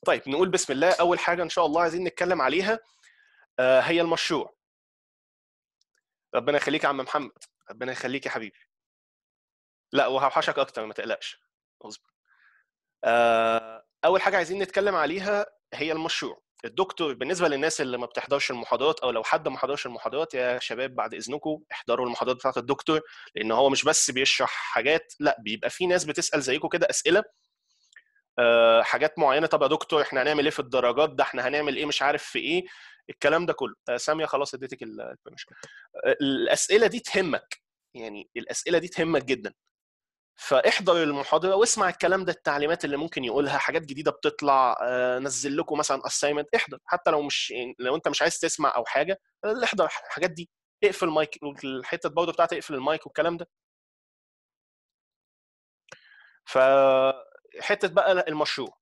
طيب نقول بسم الله اول حاجه ان شاء الله عايزين نتكلم عليها آه، هي المشروع ربنا يخليك يا عم محمد ربنا يخليك يا حبيبي لا وهوحشك اكتر ما تقلقش اصبر آه، اول حاجه عايزين نتكلم عليها هي المشروع الدكتور بالنسبه للناس اللي ما بتحضرش المحاضرات او لو حد ما حضرش المحاضرات يا شباب بعد اذنكم احضروا المحاضرات بتاعه الدكتور لان هو مش بس بيشرح حاجات لا بيبقى في ناس بتسال زيكم كده اسئله آه، حاجات معينه طب يا دكتور احنا هنعمل ايه في الدرجات ده احنا هنعمل ايه مش عارف في ايه الكلام ده كله آه، ساميه خلاص اديتك ال- البرميشن آه، الاسئله دي تهمك يعني الاسئله دي تهمك جدا فاحضر المحاضره واسمع الكلام ده التعليمات اللي ممكن يقولها حاجات جديده بتطلع آه، نزل لكم مثلا اساينمنت احضر حتى لو مش يعني لو انت مش عايز تسمع او حاجه آه، احضر الحاجات دي اقفل المايك الحته برضه بتاعت اقفل المايك والكلام ده فحته بقى المشروع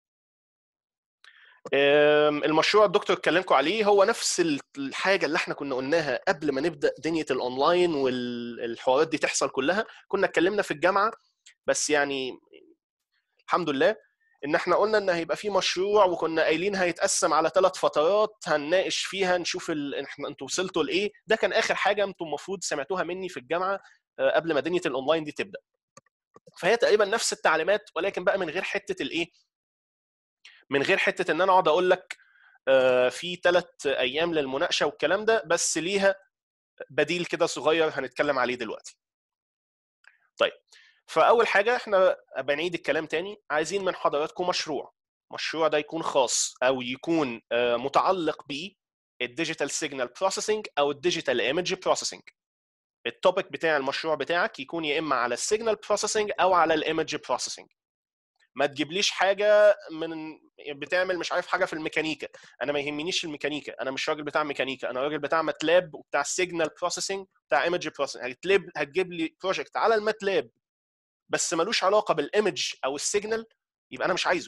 أم، المشروع الدكتور اتكلمكم عليه هو نفس ال- الحاجه اللي احنا كنا قلناها قبل ما نبدا دنيا الاونلاين والحوارات دي تحصل كلها كنا اتكلمنا في الجامعه بس يعني الحمد لله ان احنا قلنا ان هيبقى في مشروع وكنا قايلين هيتقسم على ثلاث فترات هنناقش فيها نشوف ال... احنا انتوا وصلتوا لايه ده كان اخر حاجه انتم المفروض سمعتوها مني في الجامعه آه، قبل ما دنيا الاونلاين دي تبدا فهي تقريبا نفس التعليمات ولكن بقى من غير حته الايه من غير حته ان انا اقعد اقول لك آه، في ثلاث ايام للمناقشه والكلام ده بس ليها بديل كده صغير هنتكلم عليه دلوقتي طيب فاول حاجه احنا بنعيد الكلام تاني عايزين من حضراتكم مشروع مشروع ده يكون خاص او يكون آه، متعلق بالديجيتال سيجنال بروسيسنج او الديجيتال ايمج بروسيسنج التوبيك بتاع المشروع بتاعك يكون يا اما على السيجنال بروسيسنج او على الايمج بروسيسنج ما تجيبليش حاجه من بتعمل مش عارف حاجه في الميكانيكا انا ما يهمنيش الميكانيكا انا مش راجل بتاع ميكانيكا انا راجل بتاع ماتلاب وبتاع سيجنال بروسيسنج بتاع ايمج بروسيسنج هتجيب هتجيب لي بروجكت على الماتلاب بس ملوش علاقه بالايمج او السيجنال يبقى انا مش عايزه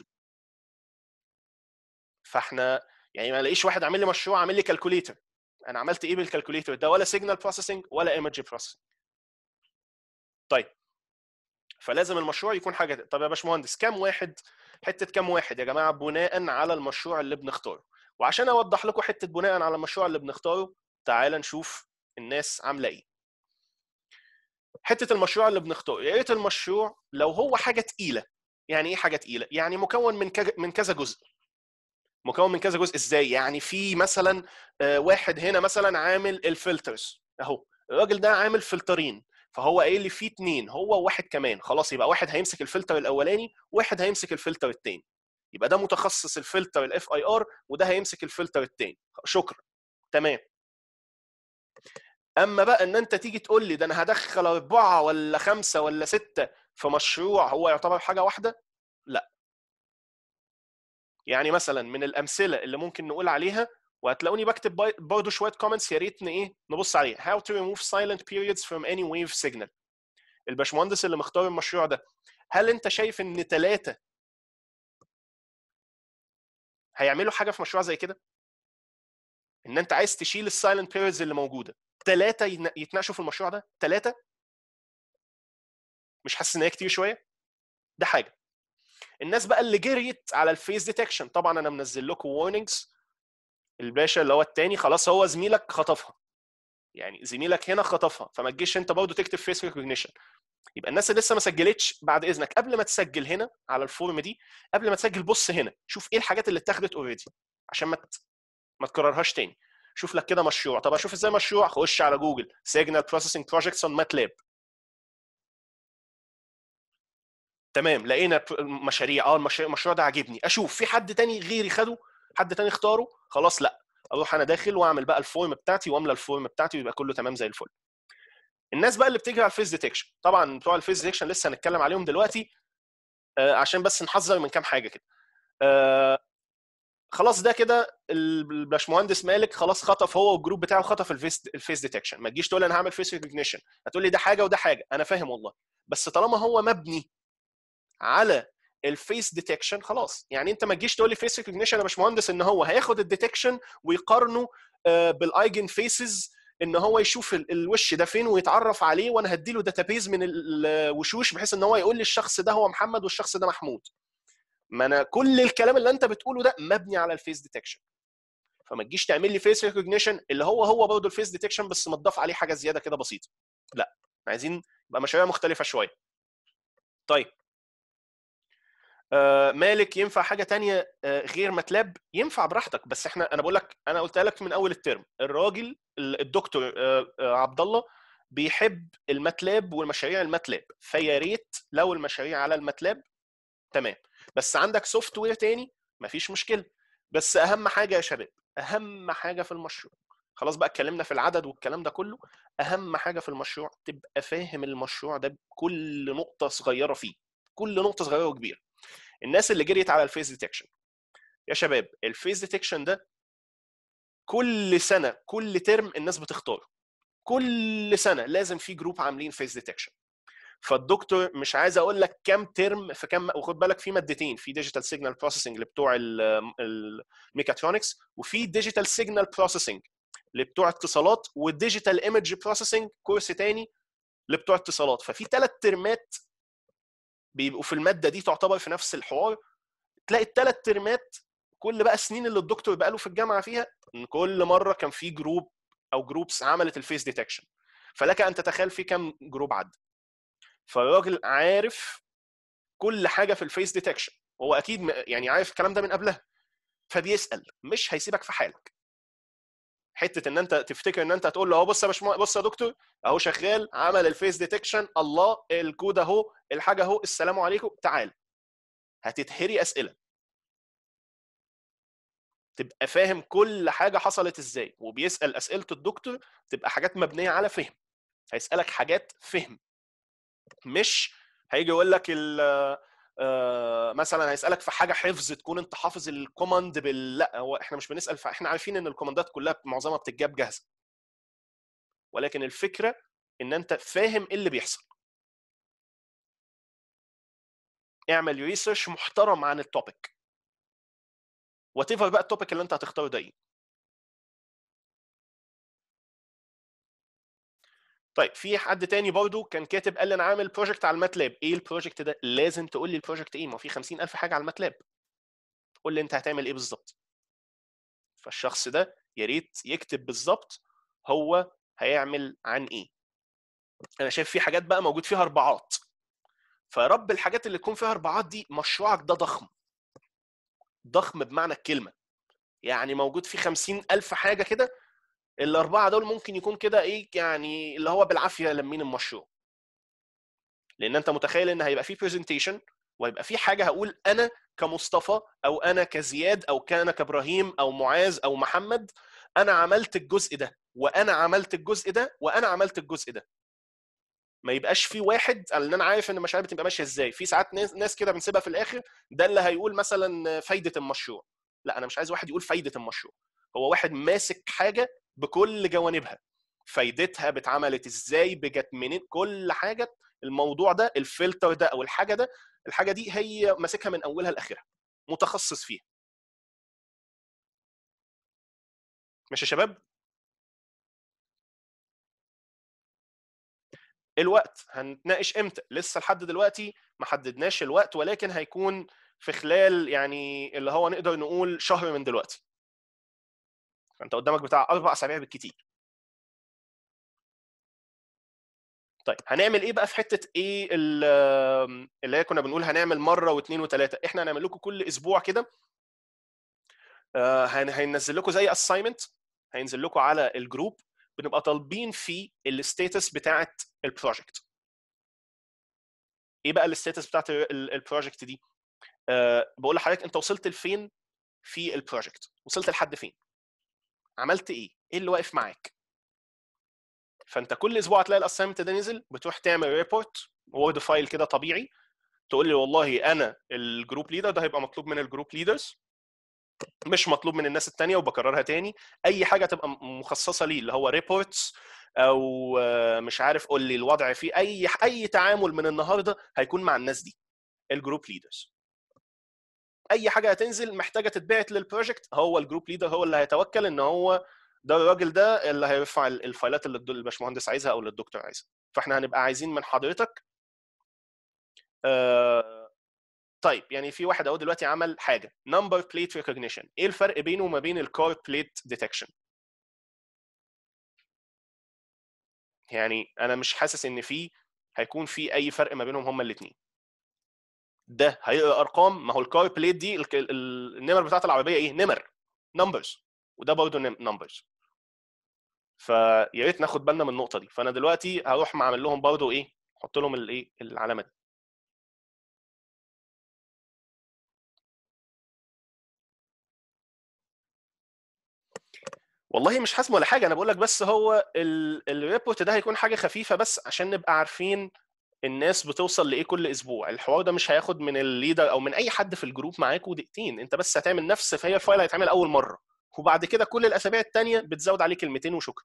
فاحنا يعني ما الاقيش واحد عامل لي مشروع عامل لي كالكوليتر انا عملت ايه بالكالكوليتر ده ولا سيجنال بروسيسنج ولا ايمج بروسيسنج طيب فلازم المشروع يكون حاجه كده. طب يا باشمهندس كام واحد حته كام واحد يا جماعه بناء على المشروع اللي بنختاره وعشان اوضح لكم حته بناء على المشروع اللي بنختاره تعال نشوف الناس عامله ايه حته المشروع اللي بنختاره يا ريت المشروع لو هو حاجه تقيله يعني ايه حاجه تقيله يعني مكون من كذا من كذا جزء مكون من كذا جزء ازاي يعني في مثلا آه، واحد هنا مثلا عامل الفلترز اهو الراجل ده عامل فلترين فهو قايل لي في اتنين هو وواحد كمان خلاص يبقى واحد هيمسك الفلتر الاولاني واحد هيمسك الفلتر التاني يبقى ده متخصص الفلتر الاف اي ار وده هيمسك الفلتر التاني شكرا تمام اما بقى ان انت تيجي تقول لي ده انا هدخل اربعه ولا خمسه ولا سته في مشروع هو يعتبر حاجه واحده لا يعني مثلا من الامثله اللي ممكن نقول عليها وهتلاقوني بكتب باي- برضه شويه كومنتس يا ريت ن- ايه نبص عليها how to remove silent periods from any wave signal الباشمهندس اللي مختار المشروع ده هل انت شايف ان ثلاثه هيعملوا حاجه في مشروع زي كده ان انت عايز تشيل السايلنت بيريودز اللي موجوده ثلاثه يتناقشوا في المشروع ده ثلاثه مش حاسس ان هي كتير شويه ده حاجه الناس بقى اللي جريت على الفيس ديتكشن طبعا انا منزل لكم وارنينجز الباشا اللي هو التاني خلاص هو زميلك خطفها يعني زميلك هنا خطفها فما تجيش انت برضه تكتب فيس ريكوجنيشن يبقى الناس اللي لسه ما سجلتش بعد اذنك قبل ما تسجل هنا على الفورم دي قبل ما تسجل بص هنا شوف ايه الحاجات اللي اتاخدت اوريدي عشان ما ت... ما تكررهاش تاني شوف لك كده مشروع طب اشوف ازاي مشروع خش على جوجل سيجنال بروسيسنج بروجكتس اون ماتلاب تمام لقينا ب- مشاريع اه المشروع المشروع ده عاجبني اشوف في حد تاني غيري خده حد تاني اختاره خلاص لا اروح انا داخل واعمل بقى الفورم بتاعتي واملى الفورم بتاعتي ويبقى كله تمام زي الفل الناس بقى اللي بتجري على الفيس ديتكشن طبعا بتوع الفيس ديتكشن لسه هنتكلم عليهم دلوقتي آه، عشان بس نحذر من كام حاجه كده آه، خلاص ده كده الباشمهندس مالك خلاص خطف هو والجروب بتاعه خطف الفيس الفيس ديتكشن ما تجيش تقول لي انا هعمل فيس ريكوجنيشن هتقول لي ده حاجه وده حاجه انا فاهم والله بس طالما هو مبني على الفيس ديتكشن خلاص يعني انت ما تجيش تقول لي فيس ريكوجنيشن يا باشمهندس ان هو هياخد الديتكشن ويقارنه آه، بالايجن فيسز ان هو يشوف ال- الوش ده فين ويتعرف عليه وانا هديله داتابيز من ال- الوشوش بحيث ان هو يقول لي الشخص ده هو محمد والشخص ده محمود ما انا كل الكلام اللي انت بتقوله ده مبني على الفيس ديتكشن فما تجيش تعمل لي فيس ريكوجنيشن اللي هو هو برضه الفيس ديتكشن بس متضاف عليه حاجه زياده كده بسيطه لا عايزين يبقى مشاريع مختلفه شويه طيب آه مالك ينفع حاجه تانية آه غير ماتلاب ينفع براحتك بس احنا انا بقول لك انا قلت لك من اول الترم الراجل الدكتور آه آه عبد الله بيحب الماتلاب والمشاريع الماتلاب فيا ريت لو المشاريع على الماتلاب تمام بس عندك سوفت وير تاني مفيش مشكله بس اهم حاجه يا شباب اهم حاجه في المشروع خلاص بقى اتكلمنا في العدد والكلام ده كله اهم حاجه في المشروع تبقى فاهم المشروع ده بكل نقطه صغيره فيه كل نقطه صغيره وكبيره الناس اللي جريت على الفيس ديتكشن يا شباب الفيس ديتكشن ده كل سنه كل ترم الناس بتختار كل سنه لازم في جروب عاملين فيس ديتكشن فالدكتور مش عايز اقول لك كام ترم في كام وخد بالك في مادتين في ديجيتال سيجنال بروسيسنج اللي بتوع الميكاترونكس وفي ديجيتال سيجنال بروسيسنج اللي بتوع اتصالات والديجيتال ايمج بروسيسنج كورس تاني اللي بتوع اتصالات ففي ثلاث ترمات بيبقوا في الماده دي تعتبر في نفس الحوار تلاقي الثلاث ترمات كل بقى السنين اللي الدكتور بقى له في الجامعه فيها ان كل مره كان في جروب او جروبس عملت الفيس ديتكشن فلك ان تتخيل في كام جروب عدى فالراجل عارف كل حاجه في الفيس ديتكشن هو اكيد يعني عارف الكلام ده من قبلها فبيسال مش هيسيبك في حالك حته ان انت تفتكر ان انت هتقول له اهو بص يا باشمهندس بص يا دكتور اهو شغال عمل الفيس ديتكشن الله الكود اهو الحاجه اهو السلام عليكم تعال هتتهري اسئله تبقى فاهم كل حاجه حصلت ازاي وبيسال اسئله الدكتور تبقى حاجات مبنيه على فهم هيسالك حاجات فهم مش هيجي يقول لك مثلا هيسالك في حاجه حفظ تكون انت حافظ الكوماند بال لا هو احنا مش بنسال احنا عارفين ان الكوماندات كلها معظمها بتتجاب جاهزه ولكن الفكره ان انت فاهم ايه اللي بيحصل اعمل ريسيرش محترم عن التوبيك وات ايفر بقى التوبيك اللي انت هتختاره ده ايه طيب في حد تاني برضه كان كاتب قال لي انا عامل بروجكت على الماتلاب ايه البروجكت ده لازم تقول لي البروجكت ايه ما في 50000 حاجه على الماتلاب قول لي انت هتعمل ايه بالظبط فالشخص ده يا ريت يكتب بالظبط هو هيعمل عن ايه انا شايف في حاجات بقى موجود فيها اربعات فرب الحاجات اللي تكون فيها اربعات دي مشروعك ده ضخم ضخم بمعنى الكلمه يعني موجود فيه 50000 حاجه كده الاربعه دول ممكن يكون كده ايه يعني اللي هو بالعافيه لمين المشروع لان انت متخيل ان هيبقى في برزنتيشن وهيبقى في حاجه هقول انا كمصطفى او انا كزياد او كان كابراهيم او معاذ او محمد انا عملت الجزء ده وانا عملت الجزء ده وانا عملت الجزء ده ما يبقاش في واحد لان انا عارف ان المشاريع بتبقى ماشيه ازاي في ساعات ناس ناس كده بنسيبها في الاخر ده اللي هيقول مثلا فايده المشروع لا انا مش عايز واحد يقول فايده المشروع هو واحد ماسك حاجه بكل جوانبها فايدتها اتعملت ازاي بجت منين كل حاجه الموضوع ده الفلتر ده او الحاجه ده الحاجه دي هي ماسكها من اولها لاخرها متخصص فيها ماشي يا شباب الوقت هنتناقش امتى لسه لحد دلوقتي ما حددناش الوقت ولكن هيكون في خلال يعني اللي هو نقدر نقول شهر من دلوقتي فانت قدامك بتاع اربع اسابيع بالكتير طيب هنعمل ايه بقى في حته ايه اللي هي كنا بنقول هنعمل مره واثنين وثلاثه احنا هنعمل لكم كل اسبوع كده هننزل لكم زي اساينمنت هينزل لكم على الجروب بنبقى طالبين فيه الستاتس بتاعه البروجكت ايه بقى الستاتس بتاعه البروجكت دي أه بقول لحضرتك انت وصلت لفين في البروجكت وصلت لحد فين عملت ايه ايه اللي واقف معاك فانت كل اسبوع هتلاقي الاساينمنت ده نزل بتروح تعمل ريبورت وورد فايل كده طبيعي تقول لي والله انا الجروب ليدر ده هيبقى مطلوب من الجروب ليدرز مش مطلوب من الناس التانية وبكررها تاني اي حاجه تبقى مخصصه ليه اللي هو ريبورتس او مش عارف قول لي الوضع فيه اي اي تعامل من النهارده هيكون مع الناس دي الجروب ليدرز اي حاجه هتنزل محتاجه تتبعت للبروجكت هو الجروب ليدر هو اللي هيتوكل ان هو ده الراجل ده اللي هيرفع الفايلات اللي الباشمهندس عايزها او اللي الدكتور عايزها فاحنا هنبقى عايزين من حضرتك طيب يعني في واحد اهو دلوقتي عمل حاجه نمبر بليت ريكوجنيشن ايه الفرق بينه وما بين الكار بليت ديتكشن يعني انا مش حاسس ان في هيكون في اي فرق ما بينهم هما الاثنين ده هيقرا ارقام ما هو الكار بليت دي النمر بتاعت العربيه ايه نمر نمبرز وده برضه نمبرز فيا ريت ناخد بالنا من النقطه دي فانا دلوقتي هروح معمل لهم برضه ايه احط لهم الايه العلامه دي والله مش حاسم ولا حاجه انا بقول لك بس هو الريبورت ده هيكون حاجه خفيفه بس عشان نبقى عارفين الناس بتوصل لايه كل اسبوع الحوار ده مش هياخد من الليدر او من اي حد في الجروب معاكوا دقيقتين انت بس هتعمل نفس فهي الفايل هيتعمل اول مره وبعد كده كل الاسابيع الثانيه بتزود عليه كلمتين وشكرا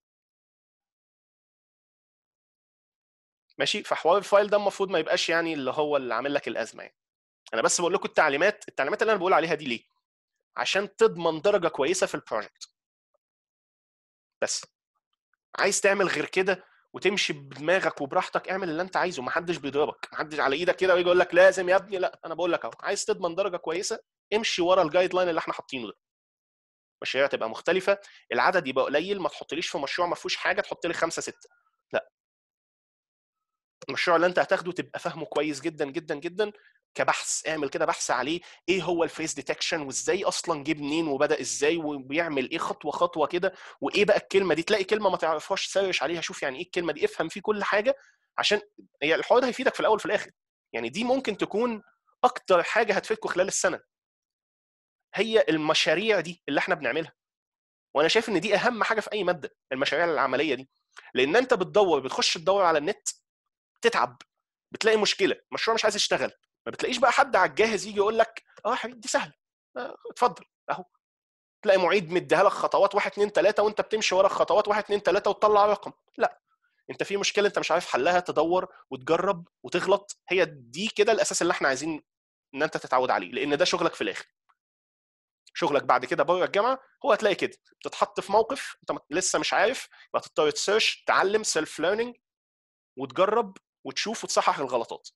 ماشي فحوار الفايل ده المفروض ما يبقاش يعني اللي هو اللي عامل لك الازمه يعني انا بس بقول لكم التعليمات التعليمات اللي انا بقول عليها دي ليه عشان تضمن درجه كويسه في البروجكت بس عايز تعمل غير كده وتمشي بدماغك وبراحتك اعمل اللي انت عايزه محدش بيضربك محدش على ايدك كده ويجي يقول لك لازم يا ابني لا انا بقول لك اهو عايز تضمن درجه كويسه امشي ورا الجايد لاين اللي احنا حاطينه ده المشاريع تبقى مختلفه العدد يبقى قليل ما تحطليش في مشروع ما فيهوش حاجه تحط لي خمسه سته لا المشروع اللي انت هتاخده تبقى فاهمه كويس جدا جدا جدا كبحث اعمل كده بحث عليه ايه هو الفيس ديتكشن وازاي اصلا جه منين وبدا ازاي وبيعمل ايه خطوه خطوه كده وايه بقى الكلمه دي تلاقي كلمه ما تعرفهاش سرش عليها شوف يعني ايه الكلمه دي افهم فيه كل حاجه عشان هي الحوار ده هيفيدك في الاول وفي الاخر يعني دي ممكن تكون اكتر حاجه هتفيدكم خلال السنه هي المشاريع دي اللي احنا بنعملها وانا شايف ان دي اهم حاجه في اي ماده المشاريع العمليه دي لان انت بتدور بتخش تدور على النت تتعب بتلاقي مشكله مشروع مش عايز يشتغل ما بتلاقيش بقى حد على الجاهز يجي يقول لك اه يا حبيبي دي سهله آه اتفضل اهو تلاقي معيد مديها لك خطوات واحد اثنين ثلاثه وانت بتمشي ورا الخطوات واحد اثنين ثلاثه وتطلع رقم لا انت في مشكله انت مش عارف حلها تدور وتجرب وتغلط هي دي كده الاساس اللي احنا عايزين ان انت تتعود عليه لان ده شغلك في الاخر شغلك بعد كده بره الجامعه هو هتلاقي كده بتتحط في موقف انت لسه مش عارف هتضطر تسيرش تعلم سيلف ليرنينج وتجرب وتشوف وتصحح الغلطات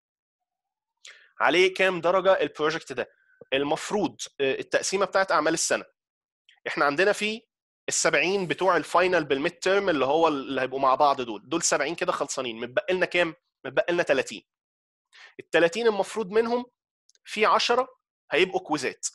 عليه كام درجه البروجكت ده المفروض التقسيمه بتاعت اعمال السنه احنا عندنا في ال 70 بتوع الفاينل بالميد تيرم اللي هو اللي هيبقوا مع بعض دول دول 70 كده خلصانين متبقى لنا كام متبقى لنا 30 ال 30 المفروض منهم في 10 هيبقوا كويزات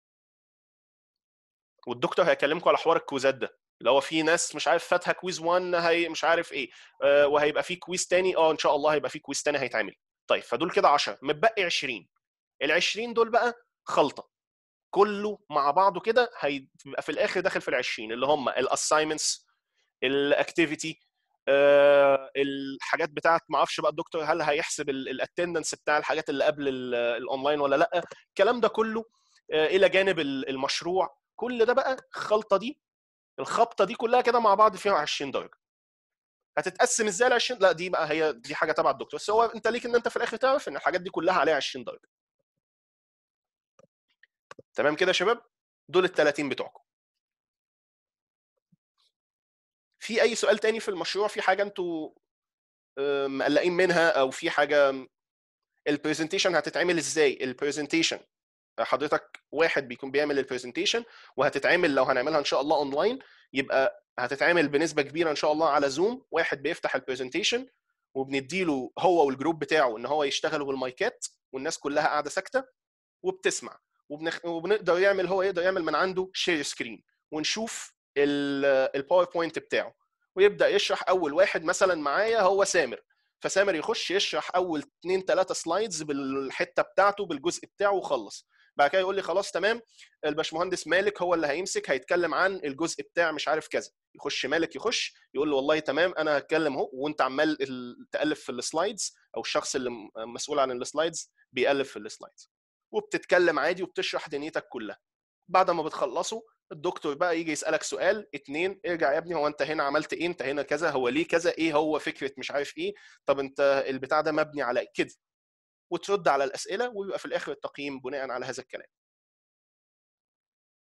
والدكتور هيكلمكم على حوار الكويزات ده اللي هو في ناس مش عارف فاتها كويز 1 هي مش عارف ايه آه وهيبقى في كويز تاني اه ان شاء الله هيبقى في كويز تاني هيتعمل طيب فدول كده 10 متبقي 20 ال 20 دول بقى خلطه كله مع بعضه كده هيبقى في الاخر داخل في ال 20 اللي هم الاساينمنتس الاكتيفيتي أه الحاجات بتاعت ما اعرفش بقى الدكتور هل هيحسب الاتندنس بتاع الحاجات اللي قبل الاونلاين ولا لا الكلام ده كله أه الى جانب المشروع كل ده بقى الخلطه دي الخبطه دي كلها كده مع بعض فيها 20 درجه هتتقسم ازاي ال 20 لا دي بقى هي دي حاجه تبع الدكتور بس هو انت ليك ان انت في الاخر تعرف ان الحاجات دي كلها عليها 20 درجه تمام كده يا شباب دول ال 30 بتوعكم في اي سؤال تاني في المشروع في حاجه انتوا مقلقين منها او في حاجه البرزنتيشن هتتعمل ازاي البرزنتيشن حضرتك واحد بيكون بيعمل البرزنتيشن وهتتعمل لو هنعملها ان شاء الله اونلاين يبقى هتتعمل بنسبه كبيره ان شاء الله على زوم واحد بيفتح البرزنتيشن وبنديله هو والجروب بتاعه ان هو يشتغلوا بالمايكات والناس كلها قاعده ساكته وبتسمع وبنخ... وبنقدر يعمل هو يقدر يعمل من عنده شير سكرين ونشوف الباوربوينت بتاعه ويبدا يشرح اول واحد مثلا معايا هو سامر فسامر يخش يشرح اول اثنين ثلاثه سلايدز بالحته بتاعته بالجزء بتاعه وخلص بعد كده يقول لي خلاص تمام الباشمهندس مالك هو اللي هيمسك هيتكلم عن الجزء بتاع مش عارف كذا يخش مالك يخش يقول له والله تمام انا هتكلم اهو وانت عمال تالف في السلايدز او الشخص اللي مسؤول عن السلايدز بيالف في السلايدز وبتتكلم عادي وبتشرح دنيتك كلها بعد ما بتخلصوا الدكتور بقى يجي يسالك سؤال اتنين ارجع يا ابني هو انت هنا عملت ايه انت هنا كذا هو ليه كذا ايه هو فكره مش عارف ايه طب انت البتاع ده مبني على كده وترد على الاسئله ويبقى في الاخر التقييم بناء على هذا الكلام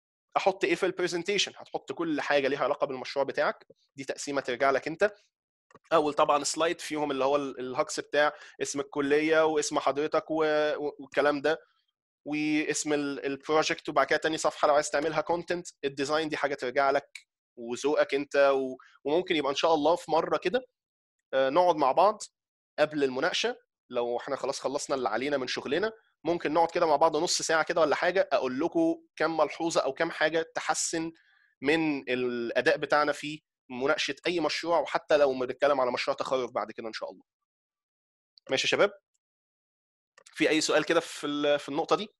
احط ايه في البرزنتيشن هتحط كل حاجه ليها علاقه بالمشروع بتاعك دي تقسيمه ترجع لك انت اول طبعا سلايد فيهم اللي هو الهكس بتاع اسم الكليه واسم حضرتك والكلام ده واسم البروجكت وبعد كده تاني صفحه لو عايز تعملها كونتنت الديزاين دي حاجه ترجع لك وذوقك انت وممكن يبقى ان شاء الله في مره كده آه، نقعد مع بعض قبل المناقشه لو احنا خلاص خلصنا اللي علينا من شغلنا ممكن نقعد كده مع بعض نص ساعه كده ولا حاجه اقول لكم كم ملحوظه او كم حاجه تحسن من الاداء بتاعنا في مناقشه اي مشروع وحتى لو بنتكلم على مشروع تخرج بعد كده ان شاء الله ماشي يا شباب في اي سؤال كده في في النقطه دي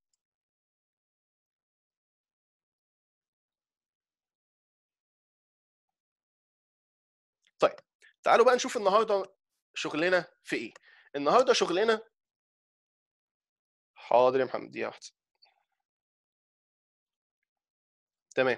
طيب تعالوا بقى نشوف النهارده شغلنا في ايه النهارده شغلنا حاضر يا محمد دي واحده تمام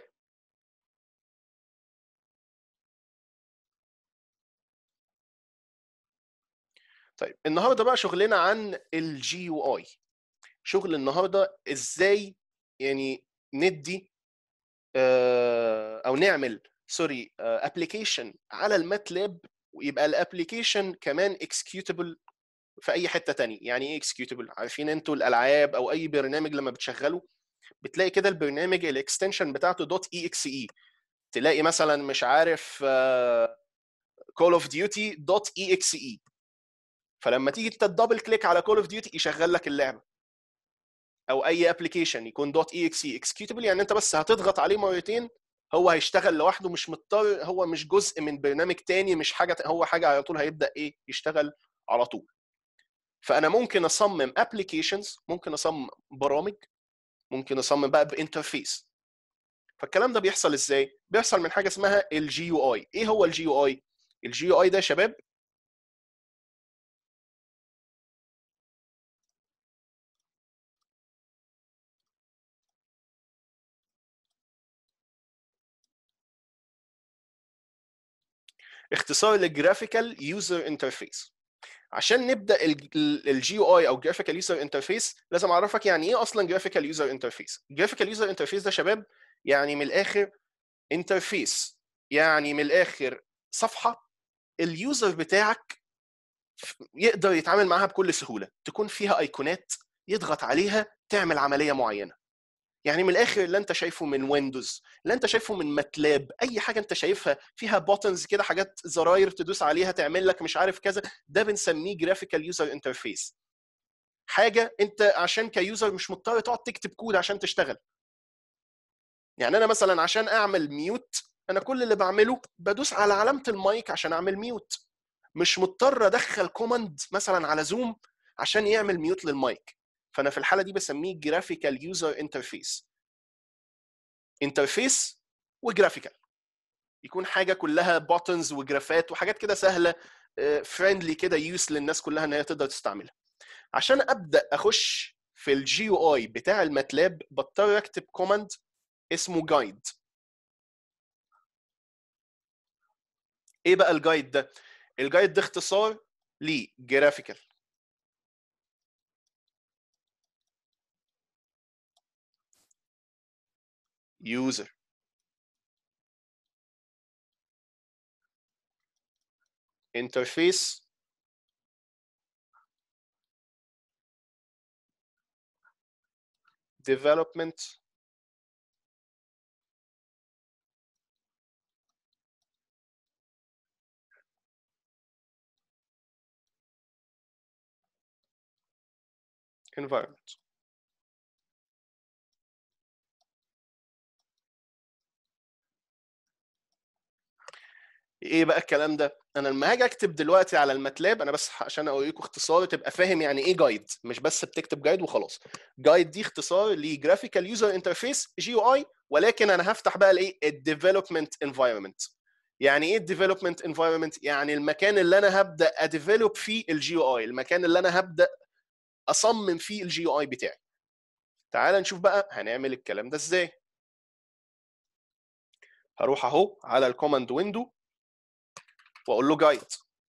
طيب النهارده بقى شغلنا عن الجي يو اي شغل النهارده ازاي يعني ندي آه، او نعمل سوري ابلكيشن على الماتلاب ويبقى الابلكيشن كمان اكسكيوتبل في اي حته تانية يعني ايه اكسكيوتبل عارفين انتوا الالعاب او اي برنامج لما بتشغله بتلاقي كده البرنامج الاكستنشن بتاعته دوت اي اكس اي تلاقي مثلا مش عارف كول اوف ديوتي دوت اي اكس اي فلما تيجي انت تدبل كليك على كول اوف ديوتي يشغل لك اللعبه او اي ابلكيشن يكون دوت اي اكس اي اكسكيوتبل يعني انت بس هتضغط عليه مرتين هو هيشتغل لوحده مش مضطر هو مش جزء من برنامج تاني مش حاجه هو حاجه على طول هيبدا ايه يشتغل على طول فانا ممكن اصمم ابلكيشنز ممكن اصمم برامج ممكن اصمم بقى بانترفيس فالكلام ده بيحصل ازاي بيحصل من حاجه اسمها الجي يو اي ايه هو الجي يو اي الجي يو اي ده يا شباب اختصار للجرافيكال يوزر انترفيس عشان نبدا الجي يو اي او جرافيكال يوزر انترفيس لازم اعرفك يعني ايه اصلا جرافيكال يوزر انترفيس جرافيكال يوزر انترفيس ده شباب يعني من الاخر انترفيس يعني من الاخر صفحه اليوزر بتاعك يقدر يتعامل معاها بكل سهوله تكون فيها ايقونات يضغط عليها تعمل عمليه معينه يعني من الاخر اللي انت شايفه من ويندوز اللي انت شايفه من ماتلاب اي حاجه انت شايفها فيها بوتنز كده حاجات زراير تدوس عليها تعمل لك مش عارف كذا ده بنسميه جرافيكال يوزر انترفيس حاجه انت عشان كيوزر مش مضطر تقعد تكتب كود عشان تشتغل يعني انا مثلا عشان اعمل ميوت انا كل اللي بعمله بدوس على علامه المايك عشان اعمل ميوت مش مضطر ادخل كوماند مثلا على زوم عشان يعمل ميوت للمايك فانا في الحاله دي بسميه جرافيكال يوزر انترفيس انترفيس وجرافيكال يكون حاجه كلها بوتنز وجرافات وحاجات كده سهله فريندلي آه، كده يوز للناس كلها ان هي تقدر تستعملها عشان ابدا اخش في الجي يو اي بتاع الماتلاب بضطر اكتب كوماند اسمه جايد ايه بقى الجايد ده الجايد ده اختصار لجرافيكال user interface development environment ايه بقى الكلام ده انا لما هاجي اكتب دلوقتي على الماتلاب انا بس عشان اوريكم اختصار تبقى فاهم يعني ايه جايد مش بس بتكتب جايد وخلاص جايد دي اختصار لجرافيكال يوزر انترفيس جي يو اي ولكن انا هفتح بقى الايه الديفلوبمنت انفايرمنت يعني ايه الديفلوبمنت انفايرمنت يعني المكان اللي انا هبدا اديفلوب فيه الجي يو اي المكان اللي انا هبدا اصمم فيه الجي يو اي بتاعي تعال نشوف بقى هنعمل الكلام ده ازاي هروح اهو على الكوماند ويندو واقول له جايد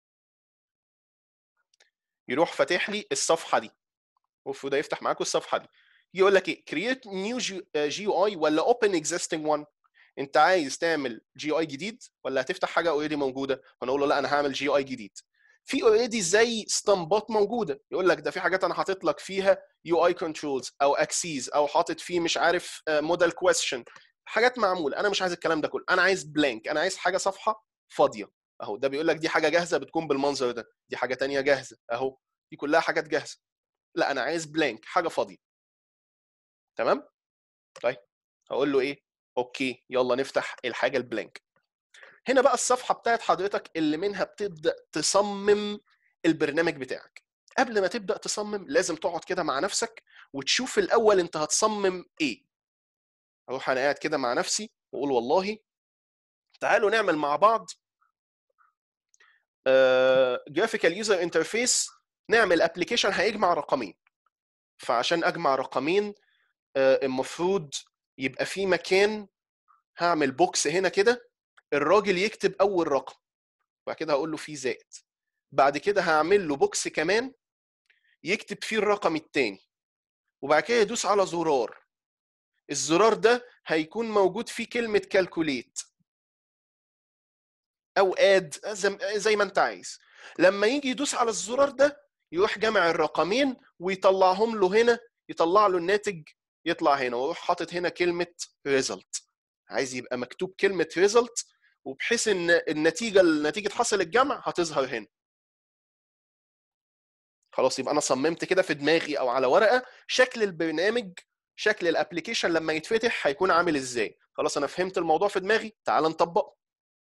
يروح فاتح لي الصفحه دي المفروض يفتح معاكم الصفحه دي يقول لك ايه كرييت نيو جي يو اي ولا اوبن اكزيستنج وان انت عايز تعمل جي اي جديد ولا هتفتح حاجه اوريدي موجوده فانا اقول له لا انا هعمل جي اي جديد في اوريدي زي ستامبات موجوده يقول لك ده في حاجات انا حاطط لك فيها يو اي كنترولز او اكسيز او حاطط فيه مش عارف موديل كويستشن حاجات معموله انا مش عايز الكلام ده كله انا عايز بلانك انا عايز حاجه صفحه فاضيه اهو ده بيقول لك دي حاجه جاهزه بتكون بالمنظر ده دي حاجه تانية جاهزه اهو دي كلها حاجات جاهزه لا انا عايز بلانك حاجه فاضيه تمام طيب هقول له ايه اوكي يلا نفتح الحاجه البلانك هنا بقى الصفحه بتاعت حضرتك اللي منها بتبدا تصمم البرنامج بتاعك قبل ما تبدا تصمم لازم تقعد كده مع نفسك وتشوف الاول انت هتصمم ايه اروح انا قاعد كده مع نفسي واقول والله تعالوا نعمل مع بعض جرافيكال يوزر انترفيس نعمل ابلكيشن هيجمع رقمين فعشان اجمع رقمين المفروض يبقى في مكان هعمل بوكس هنا كده الراجل يكتب اول رقم وبعد كده هقول له في زائد بعد كده هعمل له بوكس كمان يكتب فيه الرقم الثاني وبعد كده يدوس على زرار الزرار ده هيكون موجود فيه كلمه كالكوليت او اد زي ما انت عايز لما يجي يدوس على الزرار ده يروح جمع الرقمين ويطلعهم له هنا يطلع له الناتج يطلع هنا واروح حاطط هنا كلمه ريزلت عايز يبقى مكتوب كلمه ريزلت وبحيث ان النتيجه نتيجه حصل الجمع هتظهر هنا خلاص يبقى انا صممت كده في دماغي او على ورقه شكل البرنامج شكل الابلكيشن لما يتفتح هيكون عامل ازاي خلاص انا فهمت الموضوع في دماغي تعال نطبقه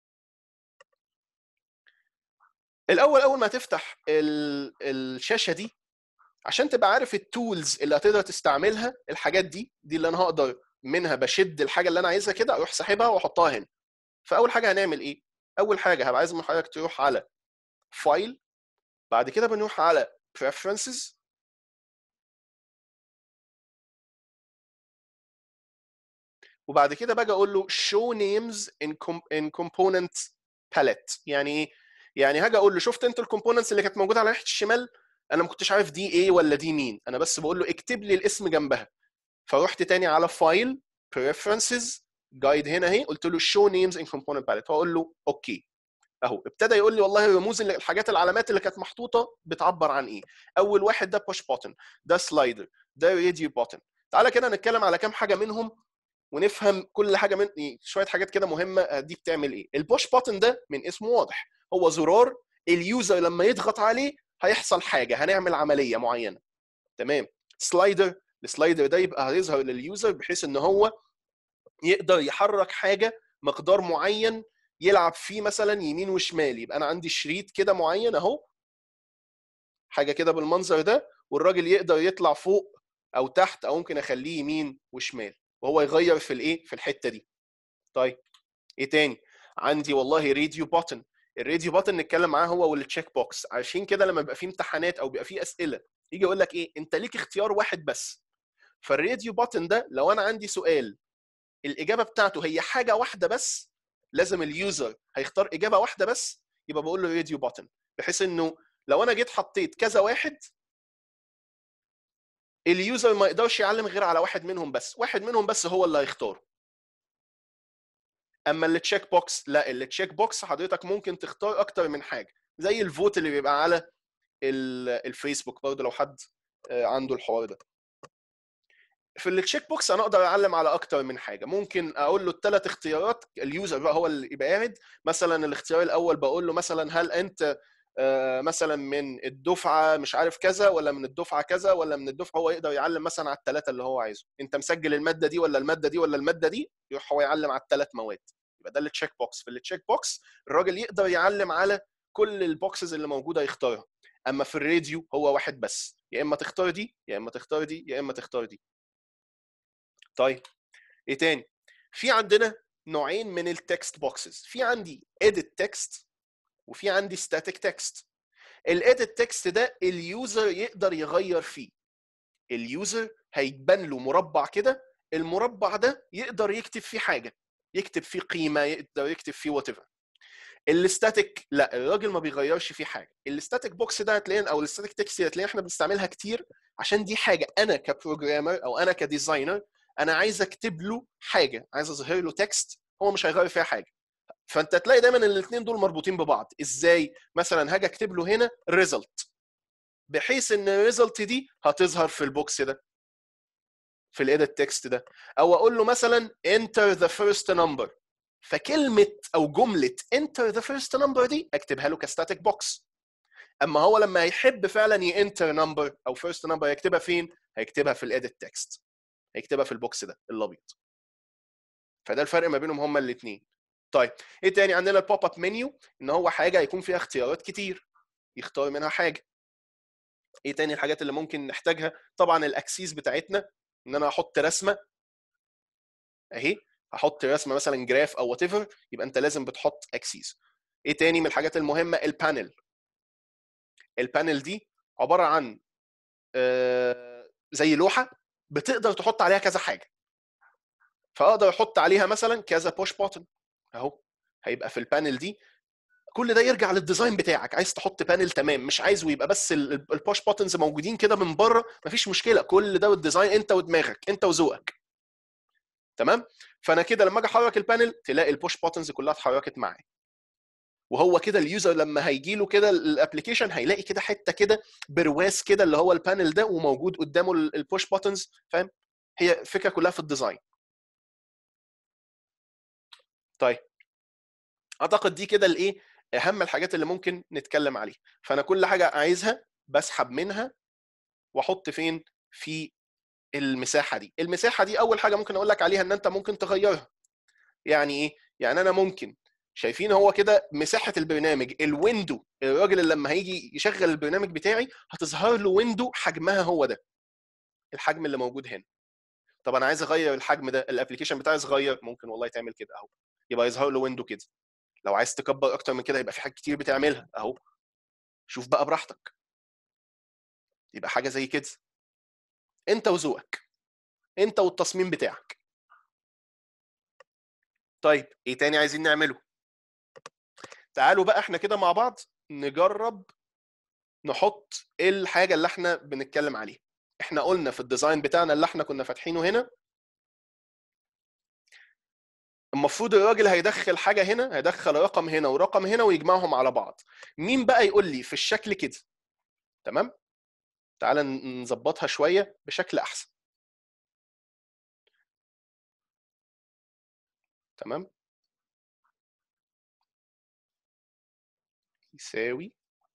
الاول اول ما تفتح الشاشه دي عشان تبقى عارف التولز اللي هتقدر تستعملها الحاجات دي دي اللي انا هقدر منها بشد الحاجه اللي انا عايزها كده اروح ساحبها واحطها هنا فاول حاجه هنعمل ايه اول حاجه هبقى عايز من حضرتك تروح على فايل بعد كده بنروح على preferences وبعد كده باجي اقول له show names in, com in component palette يعني ايه يعني هاجي اقول له شفت انت الكومبوننتس اللي كانت موجوده على ناحيه الشمال انا ما كنتش عارف دي ايه ولا دي مين انا بس بقول له اكتب لي الاسم جنبها فرحت تاني على فايل preferences جايد هنا اهي قلت له show names in component palette واقول له اوكي اهو ابتدى يقول لي والله الرموز اللي الحاجات العلامات اللي كانت محطوطه بتعبر عن ايه اول واحد ده push button ده سلايدر ده راديو button تعالى كده نتكلم على كام حاجه منهم ونفهم كل حاجه من شويه حاجات كده مهمه دي بتعمل ايه البوش باتن ده من اسمه واضح هو زرار اليوزر لما يضغط عليه هيحصل حاجه هنعمل عمليه معينه تمام سلايدر السلايدر ده يبقى هيظهر لليوزر بحيث ان هو يقدر يحرك حاجه مقدار معين يلعب فيه مثلا يمين وشمال يبقى انا عندي شريط كده معين اهو حاجه كده بالمنظر ده والراجل يقدر يطلع فوق او تحت او ممكن اخليه يمين وشمال وهو يغير في الايه في الحته دي طيب ايه تاني عندي والله راديو بوتن الراديو بوتن نتكلم معاه هو والتشيك بوكس عشان كده لما بيبقى فيه امتحانات او بيبقى فيه اسئله يجي يقول لك ايه انت ليك اختيار واحد بس فالراديو بوتن ده لو انا عندي سؤال الاجابه بتاعته هي حاجه واحده بس لازم اليوزر هيختار اجابه واحده بس يبقى بقول له راديو بوتن بحيث انه لو انا جيت حطيت كذا واحد اليوزر ما يقدرش يعلم غير على واحد منهم بس واحد منهم بس هو اللي هيختاره اما التشيك بوكس لا التشيك بوكس حضرتك ممكن تختار اكتر من حاجه زي الفوت اللي بيبقى على الفيسبوك برضه لو حد عنده الحوار ده في التشيك بوكس انا اقدر اعلم على اكتر من حاجه ممكن اقول له الثلاث اختيارات اليوزر بقى هو اللي يبقى قاعد مثلا الاختيار الاول بقول له مثلا هل انت مثلا من الدفعه مش عارف كذا ولا من الدفعه كذا ولا من الدفعه هو يقدر يعلم مثلا على الثلاثه اللي هو عايزه انت مسجل الماده دي ولا الماده دي ولا الماده دي يروح هو يعلم على الثلاث مواد يبقى ده التشيك بوكس في التشيك بوكس الراجل يقدر يعلم على كل البوكسز اللي موجوده يختارها اما في الراديو هو واحد بس يا اما تختار دي يا اما تختار دي يا اما تختار دي طيب ايه تاني في عندنا نوعين من التكست بوكسز في عندي edit text وفي عندي static text الاديت تكست ده اليوزر يقدر يغير فيه اليوزر هيبان له مربع كده المربع ده يقدر يكتب فيه حاجه يكتب فيه قيمه يقدر يكتب فيه وات ايفر الستاتيك لا الراجل ما بيغيرش فيه حاجه الستاتيك بوكس ده هتلاقي او الستاتيك تكست هتلاقي احنا بنستعملها كتير عشان دي حاجه انا كبروجرامر او انا كديزاينر انا عايز اكتب له حاجه عايز اظهر له تكست هو مش هيغير فيها حاجه فانت تلاقي دايما الاثنين دول مربوطين ببعض ازاي مثلا هاجي اكتب له هنا ريزلت بحيث ان الريزلت دي هتظهر في البوكس ده في الايديت تكست ده او اقول له مثلا enter the first number فكلمه او جمله enter the first number دي اكتبها له كستاتيك بوكس اما هو لما هيحب فعلا ينتر نمبر او فيرست نمبر هيكتبها فين هيكتبها في الايديت تكست هيكتبها في البوكس ده الابيض فده الفرق ما بينهم هما الاثنين طيب ايه تاني عندنا البوب اب منيو ان هو حاجه هيكون فيها اختيارات كتير يختار منها حاجه ايه تاني الحاجات اللي ممكن نحتاجها طبعا الاكسيس بتاعتنا ان انا احط رسمه اهي هحط رسمه مثلا جراف او وات ايفر يبقى انت لازم بتحط اكسيس ايه تاني من الحاجات المهمه البانل البانل دي عباره عن آه، زي لوحه بتقدر تحط عليها كذا حاجه فاقدر احط عليها مثلا كذا بوش بوتن اهو هيبقى في البانل دي كل ده يرجع للديزاين بتاعك عايز تحط بانل تمام مش عايزه يبقى بس البوش بوتنز موجودين كده من بره مفيش مشكله كل ده والديزاين انت ودماغك انت وذوقك تمام فانا كده لما اجي احرك البانل تلاقي البوش بوتنز كلها اتحركت معايا وهو كده اليوزر لما هيجي له كده الابلكيشن هيلاقي كده حته كده برواز كده اللي هو البانل ده وموجود قدامه البوش بوتنز فاهم هي الفكره كلها في الديزاين طيب اعتقد دي كده الايه اهم الحاجات اللي ممكن نتكلم عليها فانا كل حاجه عايزها بسحب منها واحط فين في المساحه دي المساحه دي اول حاجه ممكن اقول لك عليها ان انت ممكن تغيرها يعني ايه يعني انا ممكن شايفين هو كده مساحه البرنامج الويندو الراجل اللي لما هيجي يشغل البرنامج بتاعي هتظهر له ويندو حجمها هو ده الحجم اللي موجود هنا طب انا عايز اغير الحجم ده الابلكيشن بتاعي صغير ممكن والله تعمل كده اهو يبقى يظهر له ويندو كده لو عايز تكبر اكتر من كده يبقى في حاجات كتير بتعملها اهو شوف بقى براحتك يبقى حاجه زي كده انت وذوقك انت والتصميم بتاعك طيب ايه تاني عايزين نعمله تعالوا بقى احنا كده مع بعض نجرب نحط ايه الحاجه اللي احنا بنتكلم عليها احنا قلنا في الديزاين بتاعنا اللي احنا كنا فاتحينه هنا المفروض الراجل هيدخل حاجه هنا هيدخل رقم هنا ورقم هنا ويجمعهم على بعض مين بقى يقول لي في الشكل كده تمام تعال نظبطها شويه بشكل احسن تمام يساوي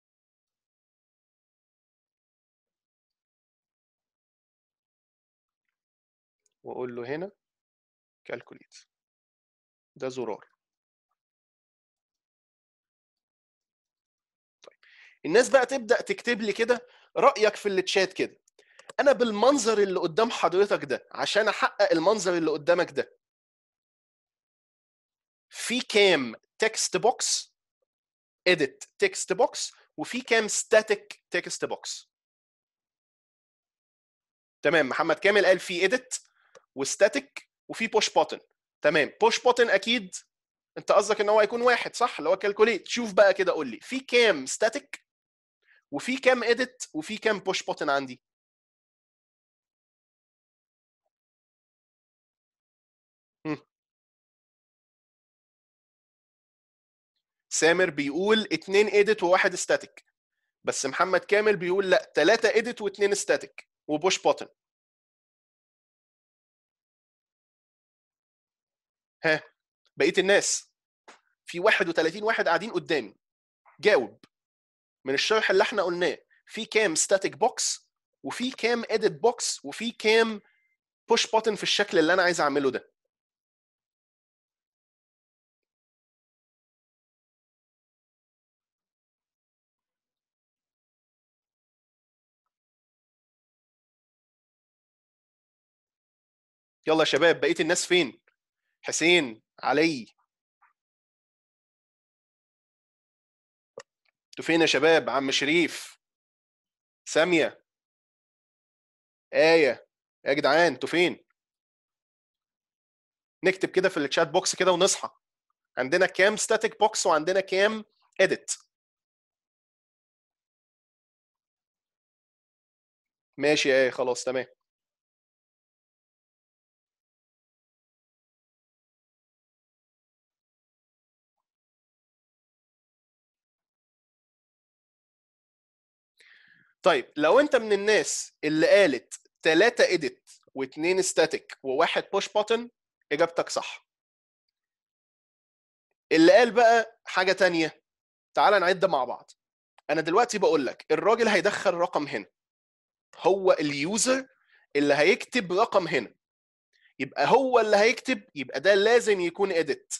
واقول له هنا كالكوليت ده زرار طيب الناس بقى تبدا تكتب لي كده رايك في التشات كده انا بالمنظر اللي قدام حضرتك ده عشان احقق المنظر اللي قدامك ده في كام تكست بوكس edit text box وفي كام static text box تمام محمد كامل قال في edit وstatic وفي push button تمام push button اكيد انت قصدك ان هو هيكون واحد صح اللي هو calculate شوف بقى كده قول لي في كام static وفي كام edit وفي كام push button عندي سامر بيقول اتنين ايديت وواحد ستاتيك بس محمد كامل بيقول لا ثلاثة ايديت واثنين ستاتيك وبوش بوتن ها بقيه الناس في 31 واحد قاعدين قدامي جاوب من الشرح اللي احنا قلناه في كام ستاتيك بوكس وفي كام اديت بوكس وفي كام بوش بوتن في الشكل اللي انا عايز اعمله ده يلا يا شباب بقيه الناس فين حسين علي انتوا فين يا شباب عم شريف ساميه ايه يا جدعان انتوا فين نكتب كده في الشات بوكس كده ونصحى عندنا كام ستاتيك بوكس وعندنا كام اديت ماشي يا ايه خلاص تمام طيب لو انت من الناس اللي قالت ثلاثة اديت واثنين ستاتيك وواحد بوش بوتن اجابتك صح اللي قال بقى حاجة تانية تعال نعد مع بعض انا دلوقتي بقول لك الراجل هيدخل رقم هنا هو اليوزر اللي هيكتب رقم هنا يبقى هو اللي هيكتب يبقى ده لازم يكون اديت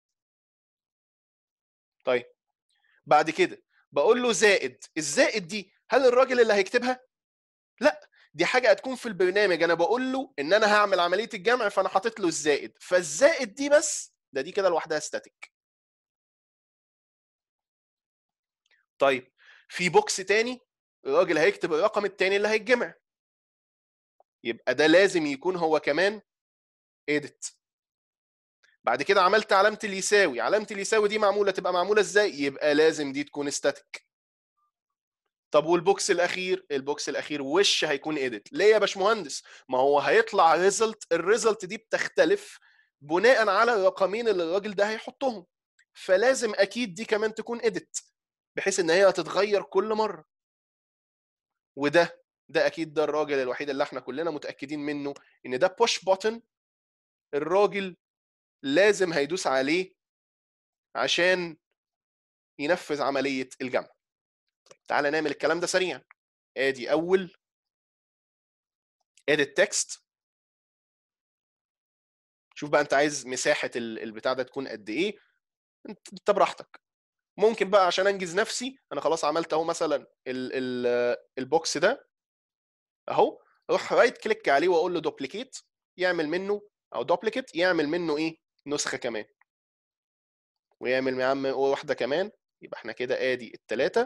طيب بعد كده بقول له زائد الزائد دي هل الراجل اللي هيكتبها لا دي حاجه هتكون في البرنامج انا بقول له ان انا هعمل عمليه الجمع فانا حاطط له الزائد فالزائد دي بس ده دي كده لوحدها ستاتيك طيب في بوكس تاني الراجل هيكتب الرقم التاني اللي هيتجمع يبقى ده لازم يكون هو كمان edit بعد كده عملت علامه اللي يساوي علامه اللي يساوي دي معموله تبقى معموله ازاي يبقى لازم دي تكون static طب والبوكس الاخير البوكس الاخير وش هيكون edit ليه يا باشمهندس ما هو هيطلع ريزلت الريزلت دي بتختلف بناء على الرقمين اللي الراجل ده هيحطهم فلازم اكيد دي كمان تكون edit بحيث ان هي هتتغير كل مره وده ده اكيد ده الراجل الوحيد اللي احنا كلنا متاكدين منه ان ده بوش بوتن الراجل لازم هيدوس عليه عشان ينفذ عمليه الجمع تعالى نعمل الكلام ده سريعا ادي اول edit text شوف بقى انت عايز مساحه البتاع ده تكون قد ايه انت براحتك ممكن بقى عشان انجز نفسي انا خلاص عملت اهو مثلا ال ال البوكس ده اهو اروح رايت كليك عليه واقول له دوبليكيت يعمل منه او دوبليكيت يعمل منه ايه نسخه كمان ويعمل يا عم واحده كمان يبقى احنا كده ادي الثلاثه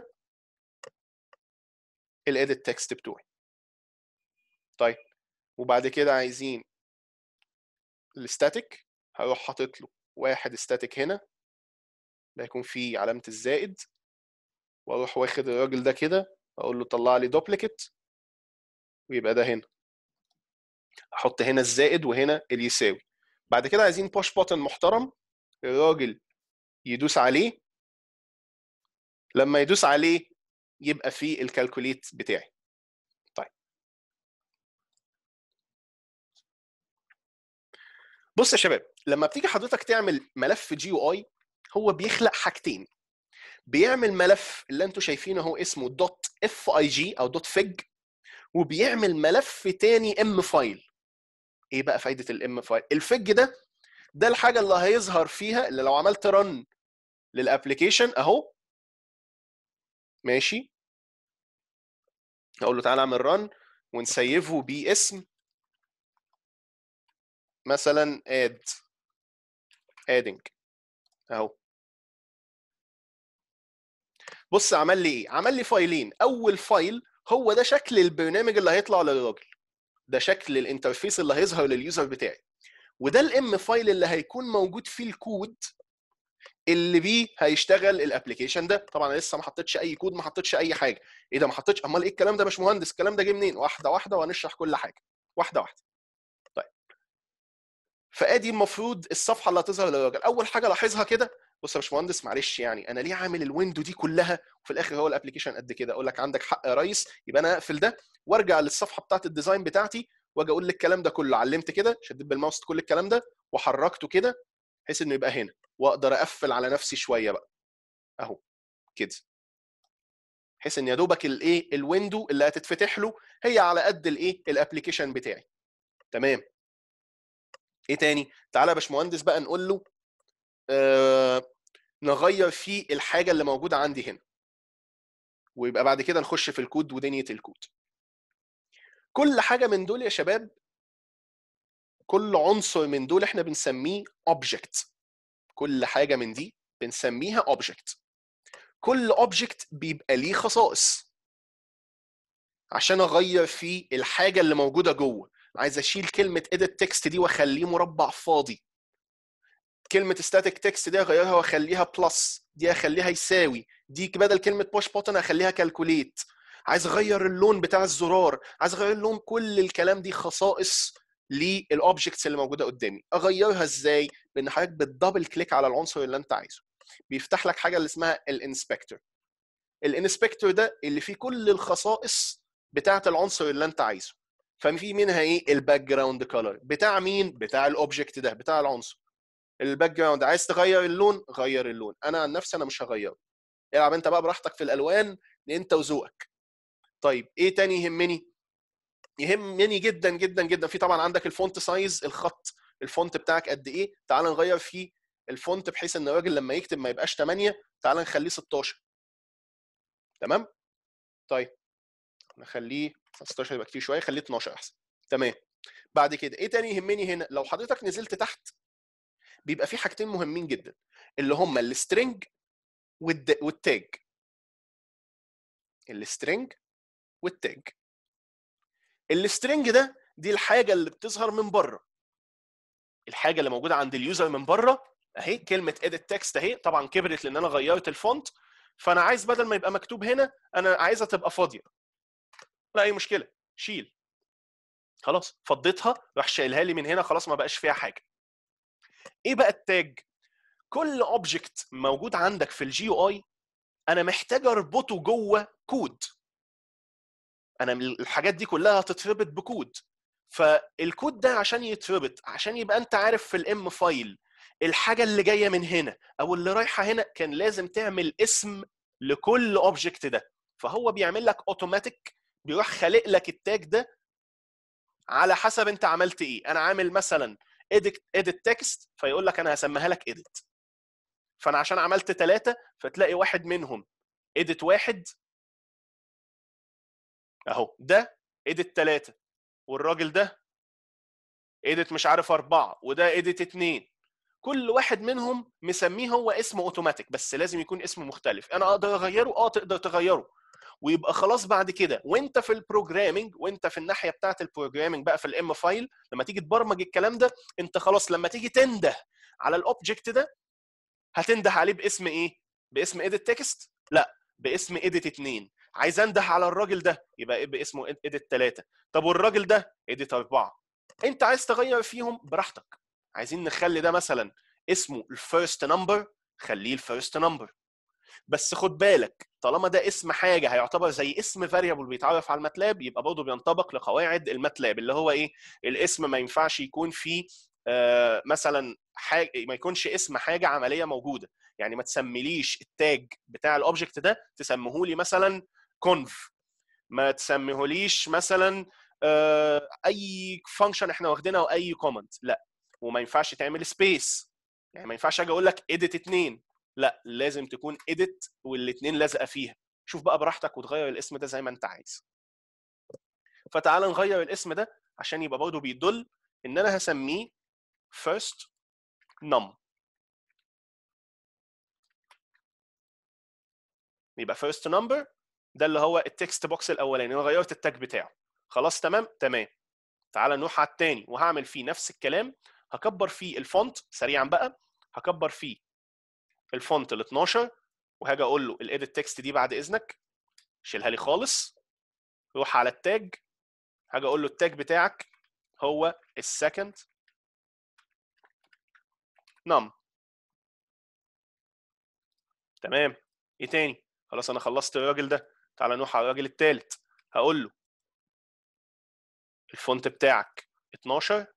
الاديت تكست بتوعي طيب وبعد كده عايزين الستاتيك هروح حاطط له واحد ستاتيك هنا ده هيكون فيه علامه الزائد واروح واخد الراجل ده كده اقول له طلع لي دوبليكيت ويبقى ده هنا احط هنا الزائد وهنا اليساوي بعد كده عايزين بوش بوتن محترم الراجل يدوس عليه لما يدوس عليه يبقى فيه الكالكوليت بتاعي طيب بص يا شباب لما بتيجي حضرتك تعمل ملف جي يو اي هو بيخلق حاجتين بيعمل ملف اللي انتم شايفينه هو اسمه دوت اف اي جي او دوت فيج وبيعمل ملف تاني ام فايل ايه بقى فايده الام فايل الفيج ده ده الحاجه اللي هيظهر فيها اللي لو عملت رن للابلكيشن اهو ماشي اقول له تعالى اعمل رن ونسيفه باسم مثلا اد ادنج اهو بص عمل لي ايه عمل لي فايلين اول فايل هو ده شكل البرنامج اللي هيطلع للراجل ده شكل الانترفيس اللي هيظهر لليوزر بتاعي وده الام فايل اللي هيكون موجود فيه الكود اللي بيه هيشتغل الابلكيشن ده طبعا انا لسه ما حطيتش اي كود ما حطيتش اي حاجه ايه ده ما حطيتش امال ايه الكلام ده يا باشمهندس الكلام ده جه منين واحده واحده وهنشرح كل حاجه واحده واحده طيب فادي المفروض الصفحه اللي هتظهر للراجل اول حاجه لاحظها كده بص يا باشمهندس معلش يعني انا ليه عامل الويندو دي كلها وفي الاخر هو الابلكيشن قد كده اقول لك عندك حق يا ريس يبقى انا اقفل ده وارجع للصفحه بتاعت الديزاين بتاعتي واجي اقول لك الكلام ده كله علمت كده شديت بالماوس كل الكلام ده وحركته كده بحيث انه يبقى هنا واقدر اقفل على نفسي شويه بقى اهو كده بحيث ان يا دوبك الايه الويندو اللي هتتفتح له هي على قد الايه الابلكيشن بتاعي تمام ايه تاني تعالى يا باشمهندس بقى نقول له آه نغير فيه الحاجه اللي موجوده عندي هنا ويبقى بعد كده نخش في الكود ودنيا الكود كل حاجه من دول يا شباب كل عنصر من دول احنا بنسميه اوبجكت كل حاجه من دي بنسميها اوبجكت كل اوبجكت بيبقى ليه خصائص عشان اغير فيه الحاجه اللي موجوده جوه عايز اشيل كلمه edit text دي واخليه مربع فاضي كلمه static text دي اغيرها واخليها بلس دي اخليها يساوي دي بدل كلمه push button اخليها calculate عايز اغير اللون بتاع الزرار عايز اغير اللون كل الكلام دي خصائص للاوبجكتس اللي موجوده قدامي اغيرها ازاي بان حضرتك بتدبل كليك على العنصر اللي انت عايزه بيفتح لك حاجه اللي اسمها الانسبكتور الانسبكتور ده اللي فيه كل الخصائص بتاعه العنصر اللي انت عايزه ففي منها ايه الباك جراوند كلر بتاع مين بتاع الاوبجكت ده بتاع العنصر الباك جراوند عايز تغير اللون غير اللون انا عن نفسي انا مش هغيره العب انت بقى براحتك في الالوان انت وذوقك طيب ايه تاني يهمني يهمني جدا جدا جدا في طبعا عندك الفونت سايز الخط الفونت بتاعك قد ايه تعال نغير فيه الفونت بحيث ان الراجل لما يكتب ما يبقاش 8 تعال نخليه 16 تمام طيب نخليه 16 يبقى كتير شويه خليه 12 احسن تمام بعد كده ايه تاني يهمني هنا لو حضرتك نزلت تحت بيبقى في حاجتين مهمين جدا اللي هم السترنج والتاج السترنج والتاج السترنج ده دي الحاجه اللي بتظهر من بره الحاجه اللي موجوده عند اليوزر من بره اهي كلمه edit text اهي طبعا كبرت لان انا غيرت الفونت فانا عايز بدل ما يبقى مكتوب هنا انا عايزها تبقى فاضيه لا اي مشكله شيل خلاص فضيتها راح شايلها لي من هنا خلاص ما بقاش فيها حاجه ايه بقى التاج كل اوبجكت موجود عندك في الجي يو اي انا محتاج اربطه جوه كود انا الحاجات دي كلها هتتربط بكود فالكود ده عشان يتربط عشان يبقى انت عارف في الام فايل الحاجه اللي جايه من هنا او اللي رايحه هنا كان لازم تعمل اسم لكل اوبجكت ده فهو بيعمل لك اوتوماتيك بيروح خالق لك التاج ده على حسب انت عملت ايه انا عامل مثلا edit edit text فيقول لك انا هسميها لك edit فانا عشان عملت ثلاثه فتلاقي واحد منهم edit واحد اهو ده edit ثلاثه والراجل ده edit مش عارف اربعه وده edit اثنين كل واحد منهم مسميه هو اسم اوتوماتيك بس لازم يكون اسم مختلف انا اقدر اغيره اه تقدر تغيره ويبقى خلاص بعد كده وانت في البروجرامنج وانت في الناحيه بتاعه البروجرامنج بقى في الام فايل لما تيجي تبرمج الكلام ده انت خلاص لما تيجي تنده على الاوبجكت ده هتنده عليه باسم ايه باسم edit تكست لا باسم edit 2 عايز انده على الراجل ده يبقى باسمه edit 3 طب والراجل ده edit 4 انت عايز تغير فيهم براحتك عايزين نخلي ده مثلا اسمه الفيرست نمبر خليه الفيرست نمبر بس خد بالك طالما ده اسم حاجه هيعتبر زي اسم فاريبل بيتعرف على الماتلاب يبقى برضه بينطبق لقواعد الماتلاب اللي هو ايه الاسم ما ينفعش يكون فيه آه مثلا حاجه ما يكونش اسم حاجه عمليه موجوده يعني ما تسميليش التاج بتاع الاوبجكت ده تسميه لي مثلا كونف ما تسميهوليش مثلا آه اي فانكشن احنا واخدينها او اي كومنت لا وما ينفعش تعمل سبيس يعني ما ينفعش اجي اقول لك اديت اتنين لا لازم تكون اديت والاثنين لازقه فيها شوف بقى براحتك وتغير الاسم ده زي ما انت عايز فتعال نغير الاسم ده عشان يبقى برضه بيدل ان انا هسميه first num يبقى first number ده اللي هو التكست بوكس الاولاني انا غيرت التاج بتاعه خلاص تمام تمام تعال نروح على الثاني وهعمل فيه نفس الكلام هكبر فيه الفونت سريعا بقى هكبر فيه الفونت ال 12 وهاجي اقول له الايديت تكست دي بعد اذنك شيلها لي خالص روح على التاج هاجي اقول له التاج بتاعك هو السكند نم تمام ايه تاني خلاص انا خلصت الراجل ده تعال نروح على الراجل الثالث هقول له الفونت بتاعك 12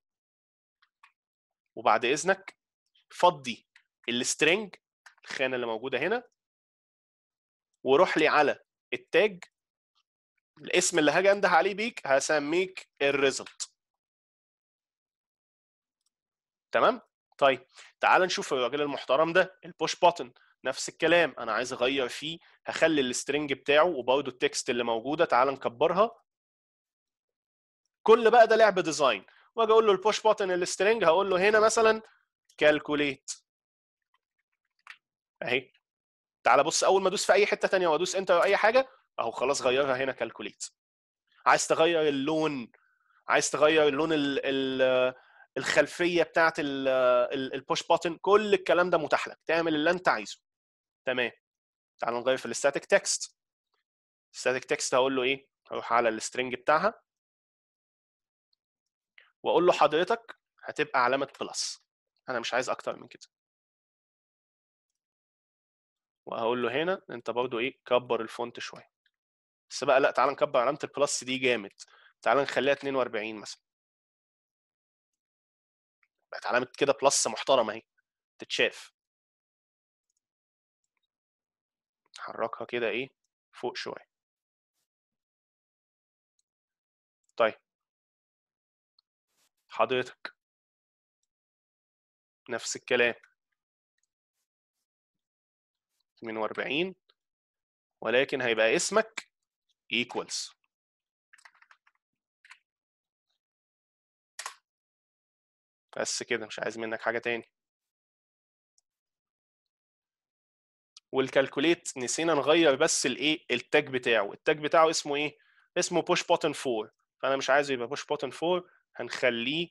وبعد اذنك فضي السترنج الخانه اللي موجوده هنا وروح لي على التاج الاسم اللي هاجي انده عليه بيك هسميك الريزلت تمام طيب تعال نشوف الراجل المحترم ده البوش بوتن نفس الكلام انا عايز اغير فيه هخلي السترنج بتاعه وبرده التكست اللي موجوده تعال نكبرها كل بقى ده لعب ديزاين واجي اقول له البوش بوتن السترنج هقول له هنا مثلا كالكوليت اهي تعال بص اول ما ادوس في اي حته ثانيه وادوس انتر او اي حاجه اهو خلاص غيرها هنا كالكوليت عايز تغير اللون عايز تغير اللون ال ال الخلفيه بتاعت البوش بوتن كل الكلام ده متاح لك تعمل اللي انت عايزه تمام تعال نغير في الستاتيك تكست الستاتيك تكست هقول له ايه هروح على السترنج بتاعها واقول له حضرتك هتبقى علامه بلس انا مش عايز اكتر من كده وهقول له هنا انت برضو ايه كبر الفونت شويه بس بقى لا تعال نكبر علامه البلس دي جامد تعال نخليها 42 مثلا بقت علامه كده بلس محترمه اهي تتشاف حركها كده ايه فوق شويه طيب حضرتك نفس الكلام 42 ولكن هيبقى اسمك equals بس كده مش عايز منك حاجة تاني والكالكوليت نسينا نغير بس الايه التاج بتاعه التاج بتاعه اسمه ايه اسمه push button 4 فانا مش عايزه يبقى push button 4 هنخليه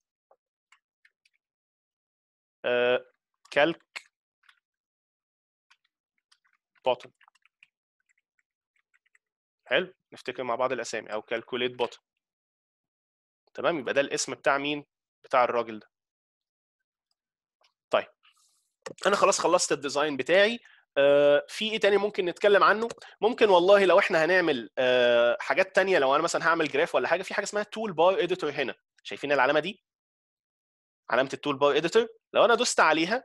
آه calc button حلو نفتكر مع بعض الاسامي او calculate button تمام يبقى ده الاسم بتاع مين بتاع الراجل ده طيب انا خلاص خلصت الديزاين بتاعي آه، في ايه تاني ممكن نتكلم عنه ممكن والله لو احنا هنعمل آه، حاجات تانية لو انا مثلا هعمل جراف ولا حاجه في حاجه اسمها تول بار اديتور هنا شايفين العلامه دي علامه التول بار اديتور لو انا دوست عليها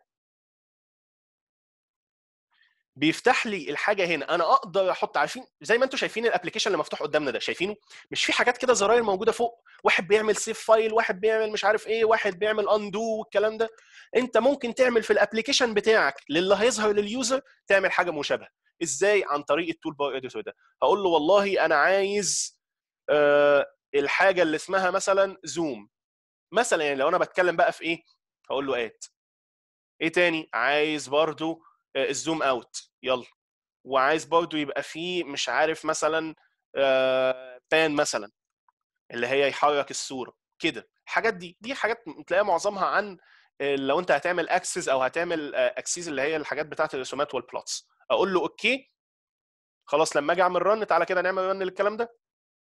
بيفتح لي الحاجه هنا انا اقدر احط عارفين زي ما انتم شايفين الابلكيشن اللي مفتوح قدامنا ده شايفينه مش في حاجات كده زراير موجوده فوق واحد بيعمل سيف فايل واحد بيعمل مش عارف ايه واحد بيعمل اندو والكلام ده انت ممكن تعمل في الابلكيشن بتاعك للي هيظهر لليوزر تعمل حاجه مشابهه ازاي عن طريق التول بار اديتور ده هقول له والله انا عايز آه الحاجه اللي اسمها مثلا زوم مثلا يعني لو انا بتكلم بقى في ايه هقول له ات ايه تاني عايز برضو آه، الزوم اوت يلا وعايز برضو يبقى فيه مش عارف مثلا بان مثلا اللي هي يحرك الصوره كده الحاجات دي دي حاجات تلاقيها معظمها عن آه، لو انت هتعمل اكسس او هتعمل اكسيس اللي هي الحاجات بتاعه الرسومات والبلوتس اقول له اوكي خلاص لما اجي اعمل رن تعالى كده نعمل رن للكلام ده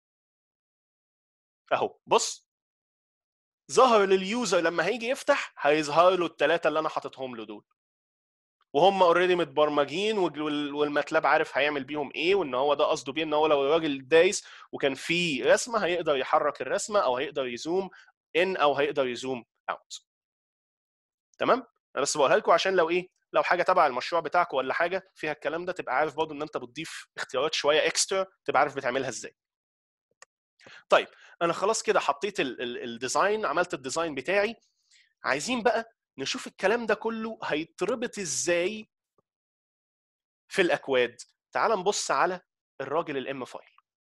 اهو بص ظهر لليوزر لما هيجي يفتح هيظهر له الثلاثه اللي انا حاططهم له دول وهم اوريدي متبرمجين وال- والماتلاب عارف هيعمل بيهم ايه وان هو ده قصده بيه ان هو لو الراجل دايس وكان في رسمه هيقدر يحرك الرسمه او هيقدر يزوم ان او هيقدر يزوم اوت تمام انا بس بقولها لكم عشان لو ايه لو حاجه تبع المشروع بتاعك ولا حاجه فيها الكلام ده تبقى عارف برضه ان انت بتضيف اختيارات شويه اكسترا تبقى عارف بتعملها ازاي طيب انا خلاص كده حطيت ال- ال- الديزاين عملت الديزاين بتاعي عايزين بقى نشوف الكلام ده كله هيتربط ازاي في الاكواد تعال نبص على الراجل الام فايل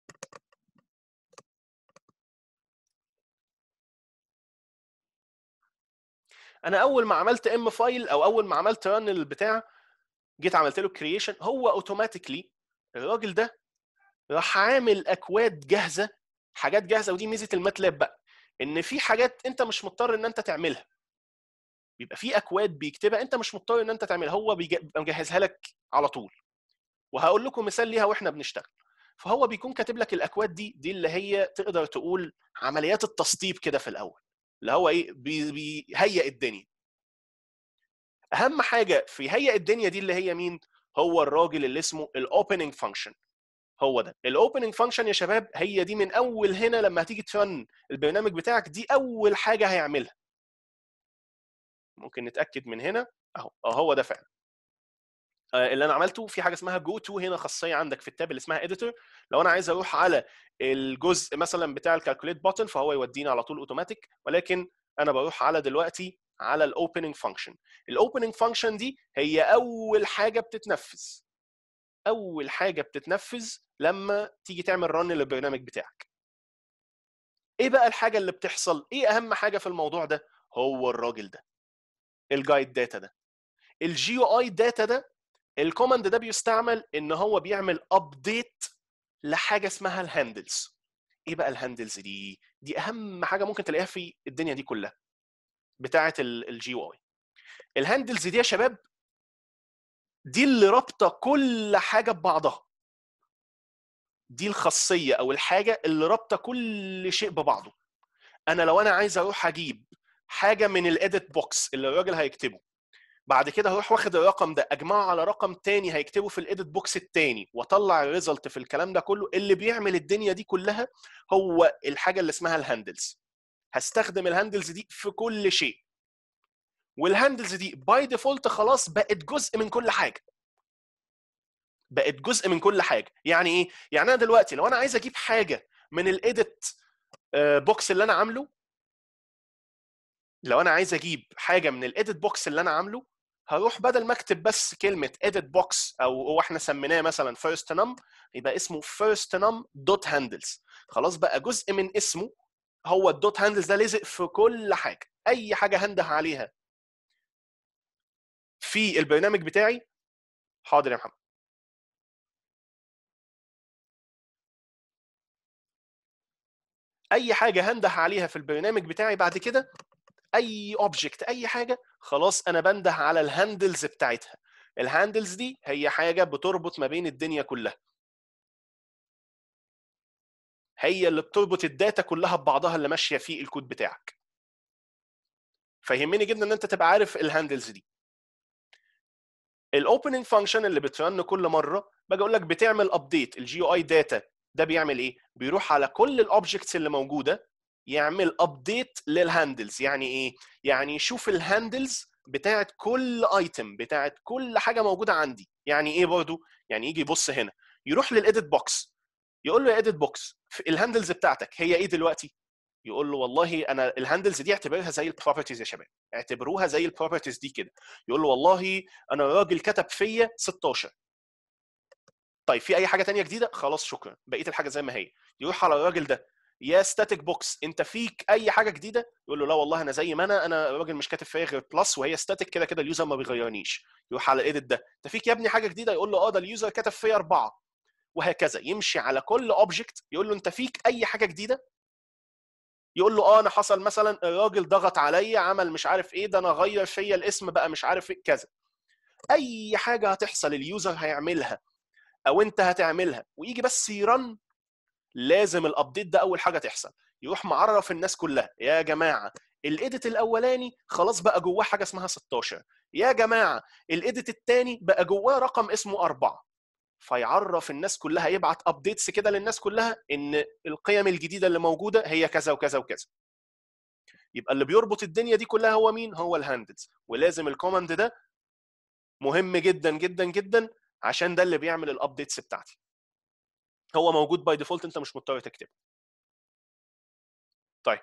انا اول ما عملت ام فايل او اول ما عملت رن البتاع جيت عملت له كرييشن هو اوتوماتيكلي الراجل ده راح عامل اكواد جاهزه حاجات جاهزه ودي ميزه الماتلاب بقى ان في حاجات انت مش مضطر ان انت تعملها بيبقى في اكواد بيكتبها انت مش مضطر ان انت تعملها هو بيج- بيبقى مجهزها لك على طول وهقول لكم مثال ليها واحنا بنشتغل فهو بيكون كاتب لك الاكواد دي دي اللي هي تقدر تقول عمليات التسطيب كده في الاول اللي هو ايه بي- بيهيئ الدنيا اهم حاجه في هيئ الدنيا دي اللي هي مين هو الراجل اللي اسمه الاوبننج فانكشن هو ده الاوبننج فانكشن يا شباب هي دي من اول هنا لما هتيجي ترن البرنامج بتاعك دي اول حاجه هيعملها ممكن نتاكد من هنا اهو اه هو ده فعلا آه، اللي انا عملته في حاجه اسمها جو تو هنا خاصيه عندك في التاب اللي اسمها اديتور لو انا عايز اروح على الجزء مثلا بتاع الكالكوليت بutton فهو يوديني على طول اوتوماتيك ولكن انا بروح على دلوقتي على الاوبننج فانكشن الاوبننج فانكشن دي هي اول حاجه بتتنفذ اول حاجه بتتنفذ لما تيجي تعمل رن للبرنامج بتاعك ايه بقى الحاجه اللي بتحصل ايه اهم حاجه في الموضوع ده هو الراجل ده الجايد داتا ده الجي او اي داتا ده الكوماند ده بيستعمل ان هو بيعمل ابديت لحاجه اسمها الهاندلز ايه بقى الهاندلز دي دي اهم حاجه ممكن تلاقيها في الدنيا دي كلها بتاعه الجي او اي الهاندلز دي يا شباب دي اللي رابطه كل حاجه ببعضها دي الخاصيه او الحاجه اللي رابطه كل شيء ببعضه انا لو انا عايز اروح اجيب حاجه من الاديت بوكس اللي الراجل هيكتبه بعد كده هروح واخد الرقم ده اجمعه على رقم تاني هيكتبه في الايديت بوكس التاني واطلع الريزلت في الكلام ده كله اللي بيعمل الدنيا دي كلها هو الحاجه اللي اسمها الهاندلز هستخدم الهاندلز دي في كل شيء والهاندلز دي باي ديفولت خلاص بقت جزء من كل حاجه بقت جزء من كل حاجه يعني ايه يعني انا دلوقتي لو انا عايز اجيب حاجه من الايديت بوكس اللي انا عامله لو انا عايز اجيب حاجه من الايديت بوكس اللي انا عامله هروح بدل ما اكتب بس كلمه edit box او هو احنا سميناه مثلا first num يبقى اسمه first num dot handles خلاص بقى جزء من اسمه هو الدوت هاندلز ده لزق في كل حاجه اي حاجه هنده عليها في البرنامج بتاعي حاضر يا محمد اي حاجه هنده عليها في البرنامج بتاعي بعد كده اي اوبجكت اي حاجه خلاص انا بنده على الهاندلز بتاعتها الهاندلز دي هي حاجه بتربط ما بين الدنيا كلها هي اللي بتربط الداتا كلها ببعضها اللي ماشيه في الكود بتاعك فيهمني جدا ان انت تبقى عارف الهاندلز دي الاوبننج فانكشن اللي بترن كل مره باجي اقول لك بتعمل ابديت الجي او اي داتا ده بيعمل ايه بيروح على كل الاوبجكتس اللي موجوده يعمل ابديت للهاندلز يعني ايه يعني يشوف الهاندلز بتاعت كل ايتم بتاعت كل حاجه موجوده عندي يعني ايه برضو يعني يجي يبص هنا يروح للايديت بوكس يقول له يا ايديت بوكس الهاندلز بتاعتك هي ايه دلوقتي يقول له والله انا الهاندلز دي اعتبرها زي البروبرتيز يا شباب اعتبروها زي البروبرتيز دي كده يقول له والله انا راجل كتب فيا 16 طيب في اي حاجه تانية جديده خلاص شكرا بقيه الحاجه زي ما هي يروح على الراجل ده يا ستاتيك بوكس انت فيك اي حاجه جديده يقول له لا والله انا زي ما انا انا راجل مش كاتب فيا غير بلس وهي ستاتيك كده كده اليوزر ما بيغيرنيش يروح على الايديت ده انت فيك يا ابني حاجه جديده يقول له اه ده اليوزر كتب فيا اربعه وهكذا يمشي على كل اوبجكت يقول له انت فيك اي حاجه جديده يقول له اه انا حصل مثلا الراجل ضغط عليا عمل مش عارف ايه ده انا غير فيا الاسم بقى مش عارف ايه كذا اي حاجه هتحصل اليوزر هيعملها او انت هتعملها ويجي بس يرن لازم الابديت ده اول حاجه تحصل يروح معرف الناس كلها يا جماعه الايديت الاولاني خلاص بقى جواه حاجه اسمها 16 يا جماعه الايديت الثاني بقى جواه رقم اسمه أربعة فيعرف الناس كلها يبعت ابديتس كده للناس كلها ان القيم الجديده اللي موجوده هي كذا وكذا وكذا يبقى اللي بيربط الدنيا دي كلها هو مين هو الهاندلز ولازم الكوماند ده مهم جدا جدا جدا عشان ده اللي بيعمل الابديتس بتاعتي هو موجود باي ديفولت انت مش مضطر تكتبه طيب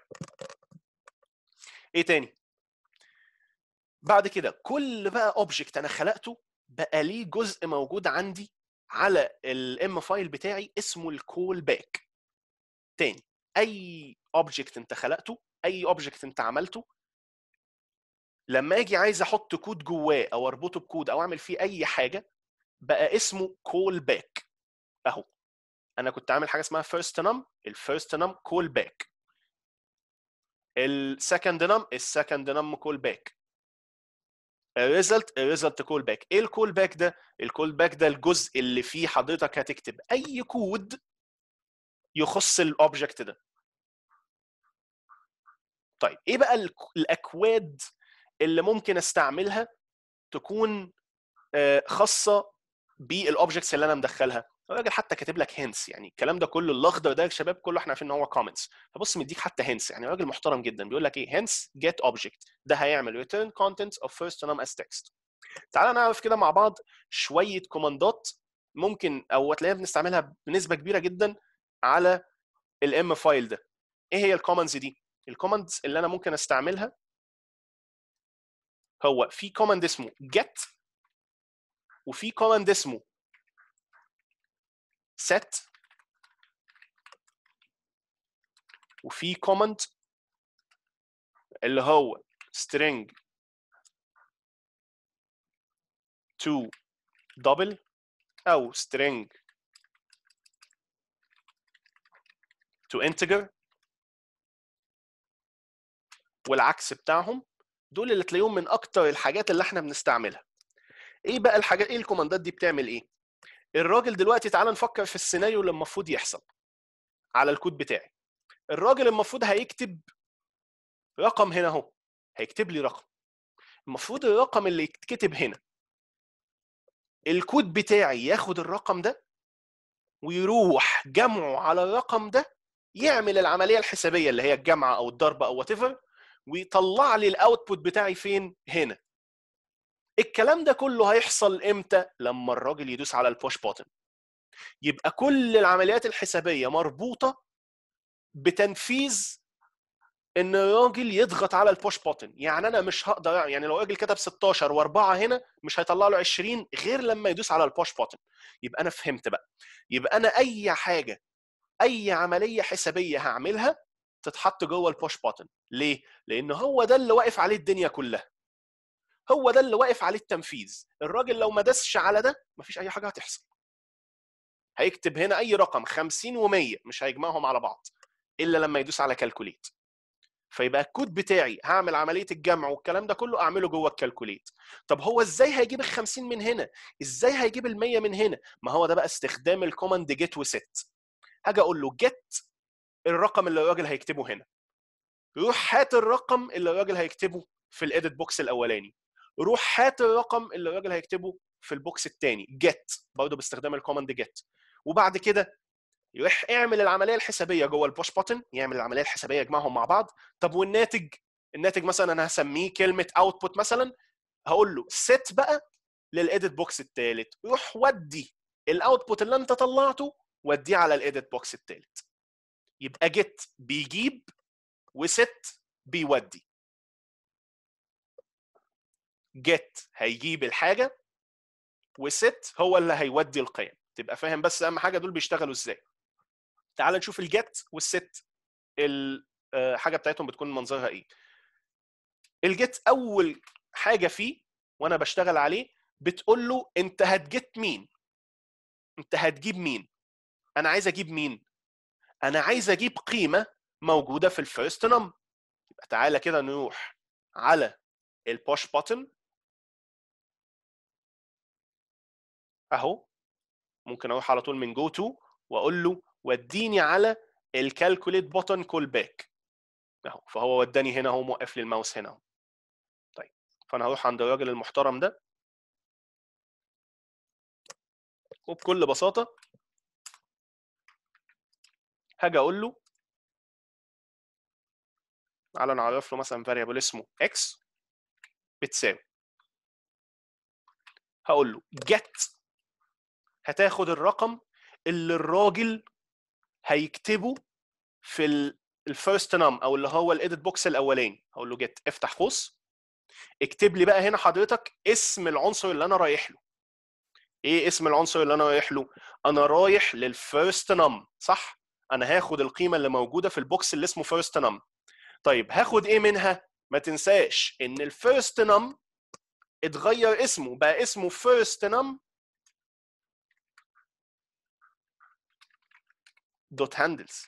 ايه تاني بعد كده كل بقى اوبجكت انا خلقته بقى ليه جزء موجود عندي على الام فايل بتاعي اسمه الكول باك تاني اي اوبجكت انت خلقته اي اوبجكت انت عملته لما اجي عايز احط كود جواه او اربطه بكود او اعمل فيه اي حاجه بقى اسمه كول باك اهو انا كنت عامل حاجه اسمها فيرست نم الفيرست نم كول باك السكند نم السكند نم كول باك الريزلت الريزلت كول باك ايه الكول باك ده الكول باك ده الجزء اللي فيه حضرتك هتكتب اي كود يخص الاوبجكت ده طيب ايه بقى الاكواد اللي ممكن استعملها تكون خاصه بالاوبجكتس اللي انا مدخلها الراجل حتى كاتب لك هنس يعني الكلام ده كله الاخضر ده يا شباب كله احنا عارفين ان هو كومنتس فبص مديك حتى هنس يعني راجل محترم جدا بيقول لك ايه هنس جيت اوبجكت ده هيعمل return contents of first num as text تعالى نعرف كده مع بعض شويه كوماندات ممكن او هتلاقيها بنستعملها بنسبه كبيره جدا على الام فايل ده ايه هي الكوماندز دي الكوماندز اللي انا ممكن استعملها هو في كوماند اسمه get وفي كوماند اسمه set وفي كوماند اللي هو string to double او string to integer والعكس بتاعهم دول اللي تلاقيهم من اكتر الحاجات اللي احنا بنستعملها ايه بقى الحاجات ايه الكوماندات دي بتعمل ايه الراجل دلوقتي تعال نفكر في السيناريو اللي المفروض يحصل على الكود بتاعي الراجل المفروض هيكتب رقم هنا اهو هيكتب لي رقم المفروض الرقم اللي يتكتب هنا الكود بتاعي ياخد الرقم ده ويروح جمعه على الرقم ده يعمل العمليه الحسابيه اللي هي الجمع او الضرب او وات ويطلع لي الاوتبوت بتاعي فين هنا الكلام ده كله هيحصل امتى لما الراجل يدوس على البوش بوتن يبقى كل العمليات الحسابيه مربوطه بتنفيذ ان الراجل يضغط على البوش بوتن يعني انا مش هقدر يعني لو راجل كتب 16 و4 هنا مش هيطلع له 20 غير لما يدوس على البوش بوتن يبقى انا فهمت بقى يبقى انا اي حاجه اي عمليه حسابيه هعملها تتحط جوه البوش بوتن ليه لان هو ده اللي واقف عليه الدنيا كلها هو ده اللي واقف عليه التنفيذ الراجل لو ما دسش على ده مفيش اي حاجه هتحصل هيكتب هنا اي رقم 50 و100 مش هيجمعهم على بعض الا لما يدوس على كالكوليت فيبقى الكود بتاعي هعمل عمليه الجمع والكلام ده كله اعمله جوه الكالكوليت طب هو ازاي هيجيب ال 50 من هنا ازاي هيجيب ال 100 من هنا ما هو ده بقى استخدام الكوماند جيت وست هاجي اقول له جيت الرقم اللي الراجل هيكتبه هنا روح هات الرقم اللي الراجل هيكتبه في الايديت بوكس الاولاني روح هات الرقم اللي الراجل هيكتبه في البوكس الثاني جيت برضه باستخدام الكوماند جيت وبعد كده يروح اعمل العمليه الحسابيه جوه البوش بوتن يعمل العمليه الحسابيه يجمعهم مع بعض طب والناتج الناتج مثلا انا هسميه كلمه اوتبوت مثلا هقول له ست بقى للايديت بوكس الثالث روح ودي الاوتبوت اللي انت طلعته وديه على الايديت بوكس الثالث يبقى جيت بيجيب وست بيودي جيت هيجيب الحاجه وست هو اللي هيودي القيم تبقى فاهم بس اهم حاجه دول بيشتغلوا ازاي تعال نشوف الجيت والست الحاجه بتاعتهم بتكون منظرها ايه الجيت اول حاجه فيه وانا بشتغل عليه بتقول له انت هتجيت مين انت هتجيب مين انا عايز اجيب مين انا عايز اجيب قيمه موجوده في الفيرست نم يبقى تعالى كده نروح على البوش بوتن اهو ممكن اروح على طول من جو تو واقول له وديني على الكالكوليت بوتن كول باك اهو فهو وداني هنا اهو موقف لي الماوس هنا اهو طيب فانا هروح عند الراجل المحترم ده وبكل بساطه هاجي اقول له تعالى نعرف له مثلا فاريبل اسمه x بتساوي هقول له get هتاخد الرقم اللي الراجل هيكتبه في الفيرست نم او اللي هو الايديت بوكس الاولاني هقول له جيت افتح قوس اكتب لي بقى هنا حضرتك اسم العنصر اللي انا رايح له ايه اسم العنصر اللي انا رايح له انا رايح للفيرست نم صح انا هاخد القيمه اللي موجوده في البوكس اللي اسمه فيرست نم طيب هاخد ايه منها ما تنساش ان الفيرست نم اتغير اسمه بقى اسمه فيرست نم دوت هاندلز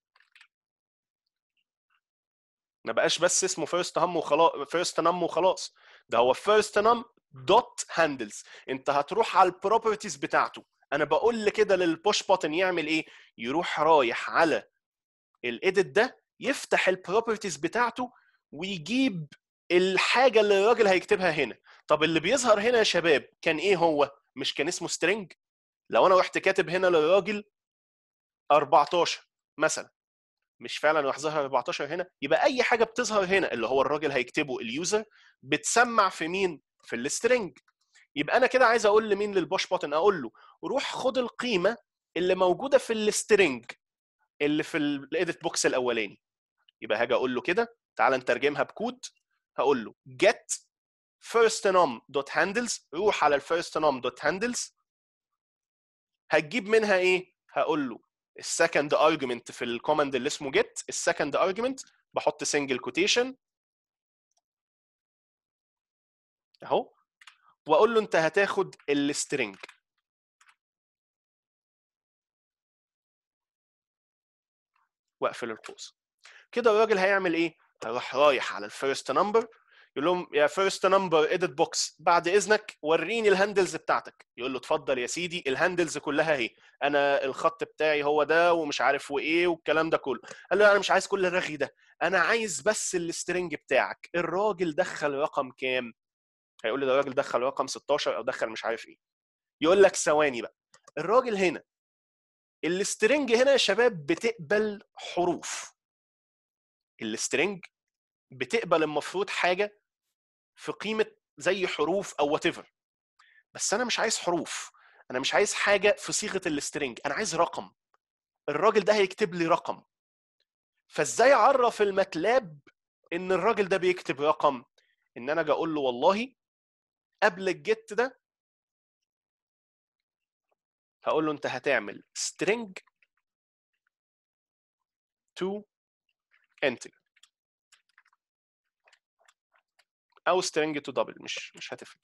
ما بقاش بس اسمه فيرست هم وخلاص فيرست نم وخلاص ده هو فيرست نم دوت هاندلز انت هتروح على البروبرتيز بتاعته انا بقول كده للبوش بوتن يعمل ايه يروح رايح على الايديت ده يفتح البروبرتيز بتاعته ويجيب الحاجه اللي الراجل هيكتبها هنا طب اللي بيظهر هنا يا شباب كان ايه هو مش كان اسمه سترينج لو انا رحت كاتب هنا للراجل 14 مثلا مش فعلا راح ظهر 14 هنا يبقى اي حاجه بتظهر هنا اللي هو الراجل هيكتبه اليوزر بتسمع في مين في السترنج يبقى انا كده عايز اقول لمين للبوش بوتن اقول له روح خد القيمه اللي موجوده في السترنج اللي في الايديت بوكس الاولاني يبقى هاجي اقول له كده تعال نترجمها بكود هقول له get first num dot handles روح على الفيرست num dot handles هتجيب منها ايه هقول له السكند ارجيومنت في الكوماند اللي اسمه get السكند ارجيومنت بحط سنجل كوتيشن اهو واقول له انت هتاخد السترنج واقفل القوس كده الراجل هيعمل ايه هيروح رايح على الفيرست نمبر يقول لهم يا فيرست نمبر ايديت بوكس بعد اذنك وريني الهاندلز بتاعتك يقول له اتفضل يا سيدي الهاندلز كلها اهي انا الخط بتاعي هو ده ومش عارف وايه والكلام ده كله قال له انا مش عايز كل الرغي ده انا عايز بس السترنج بتاعك الراجل دخل رقم كام هيقول لي ده الراجل دخل رقم 16 او دخل مش عارف ايه يقول لك ثواني بقى الراجل هنا السترنج هنا يا شباب بتقبل حروف السترنج بتقبل المفروض حاجه في قيمه زي حروف او وات بس انا مش عايز حروف انا مش عايز حاجه في صيغه السترنج انا عايز رقم الراجل ده هيكتب لي رقم فازاي اعرف الماتلاب ان الراجل ده بيكتب رقم ان انا اجي اقول له والله قبل الجيت ده هقول له انت هتعمل string to enter او string to double مش مش هتفرق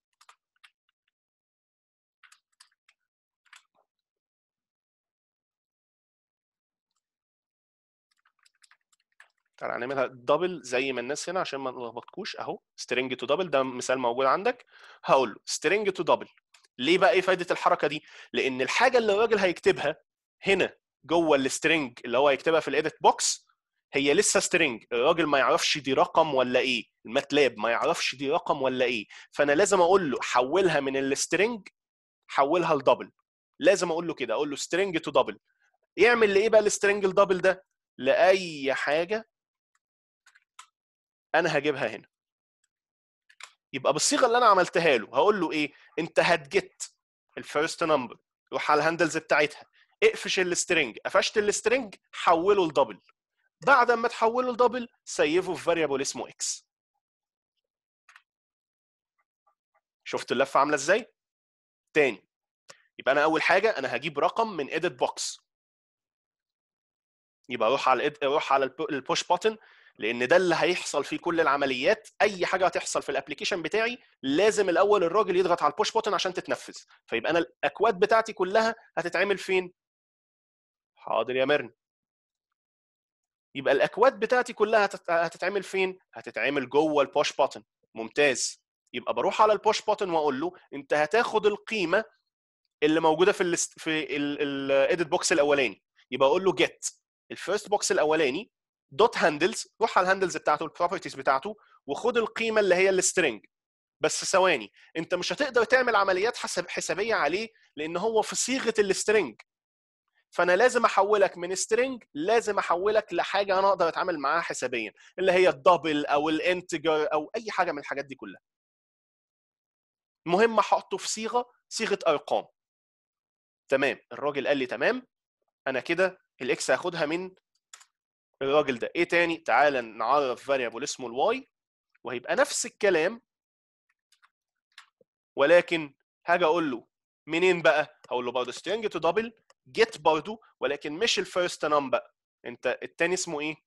تعالى نعملها دبل زي ما الناس هنا عشان ما نلخبطكوش اهو سترينج تو دبل ده مثال موجود عندك هقول له سترينج تو دبل ليه بقى ايه فايده الحركه دي لان الحاجه اللي الراجل هيكتبها هنا جوه السترينج اللي هو هيكتبها في الايديت بوكس هي لسه سترينج الراجل ما يعرفش دي رقم ولا ايه الماتلاب ما يعرفش دي رقم ولا ايه فانا لازم اقول له حولها من السترينج حولها لدبل لازم اقول له كده اقول له سترينج تو دبل يعمل لايه بقى السترينج الدبل ده لاي حاجه انا هجيبها هنا يبقى بالصيغه اللي انا عملتها له هقول له ايه انت هتجت الفيرست نمبر روح على الهاندلز بتاعتها اقفش السترنج قفشت السترنج حوله لدبل بعد ما تحوله لدبل سيفه في فاريبل اسمه اكس شفت اللفه عامله ازاي تاني يبقى انا اول حاجه انا هجيب رقم من edit بوكس يبقى اروح على اروح على البوش بutton لان ده اللي هيحصل فيه كل العمليات اي حاجه هتحصل في الابلكيشن بتاعي لازم الاول الراجل يضغط على البوش بوتن عشان تتنفذ فيبقى انا الاكواد بتاعتي كلها هتتعمل فين حاضر يا مرن يبقى الاكواد بتاعتي كلها هتتعمل فين هتتعمل جوه البوش بوتن ممتاز يبقى بروح على البوش بوتن واقول له انت هتاخد القيمه اللي موجوده في ال في الايديت بوكس الاولاني يبقى اقول له جيت الفيرست بوكس الاولاني دوت هاندلز روح على الهاندلز بتاعته البروبرتيز بتاعته وخد القيمه اللي هي السترنج بس ثواني انت مش هتقدر تعمل عمليات حسب حسابيه عليه لان هو في صيغه السترنج فانا لازم احولك من سترنج لازم احولك لحاجه انا اقدر اتعامل معاها حسابيا اللي هي الدبل او الانتجر او اي حاجه من الحاجات دي كلها المهم احطه في صيغه صيغه ارقام تمام الراجل قال لي تمام انا كده الاكس هاخدها من الراجل ده ايه تاني تعالى نعرف فاريبل اسمه الواي وهيبقى نفس الكلام ولكن هاجي اقول له منين بقى هقول له برضه string to double get برضه ولكن مش الفيرست نمبر انت التاني اسمه ايه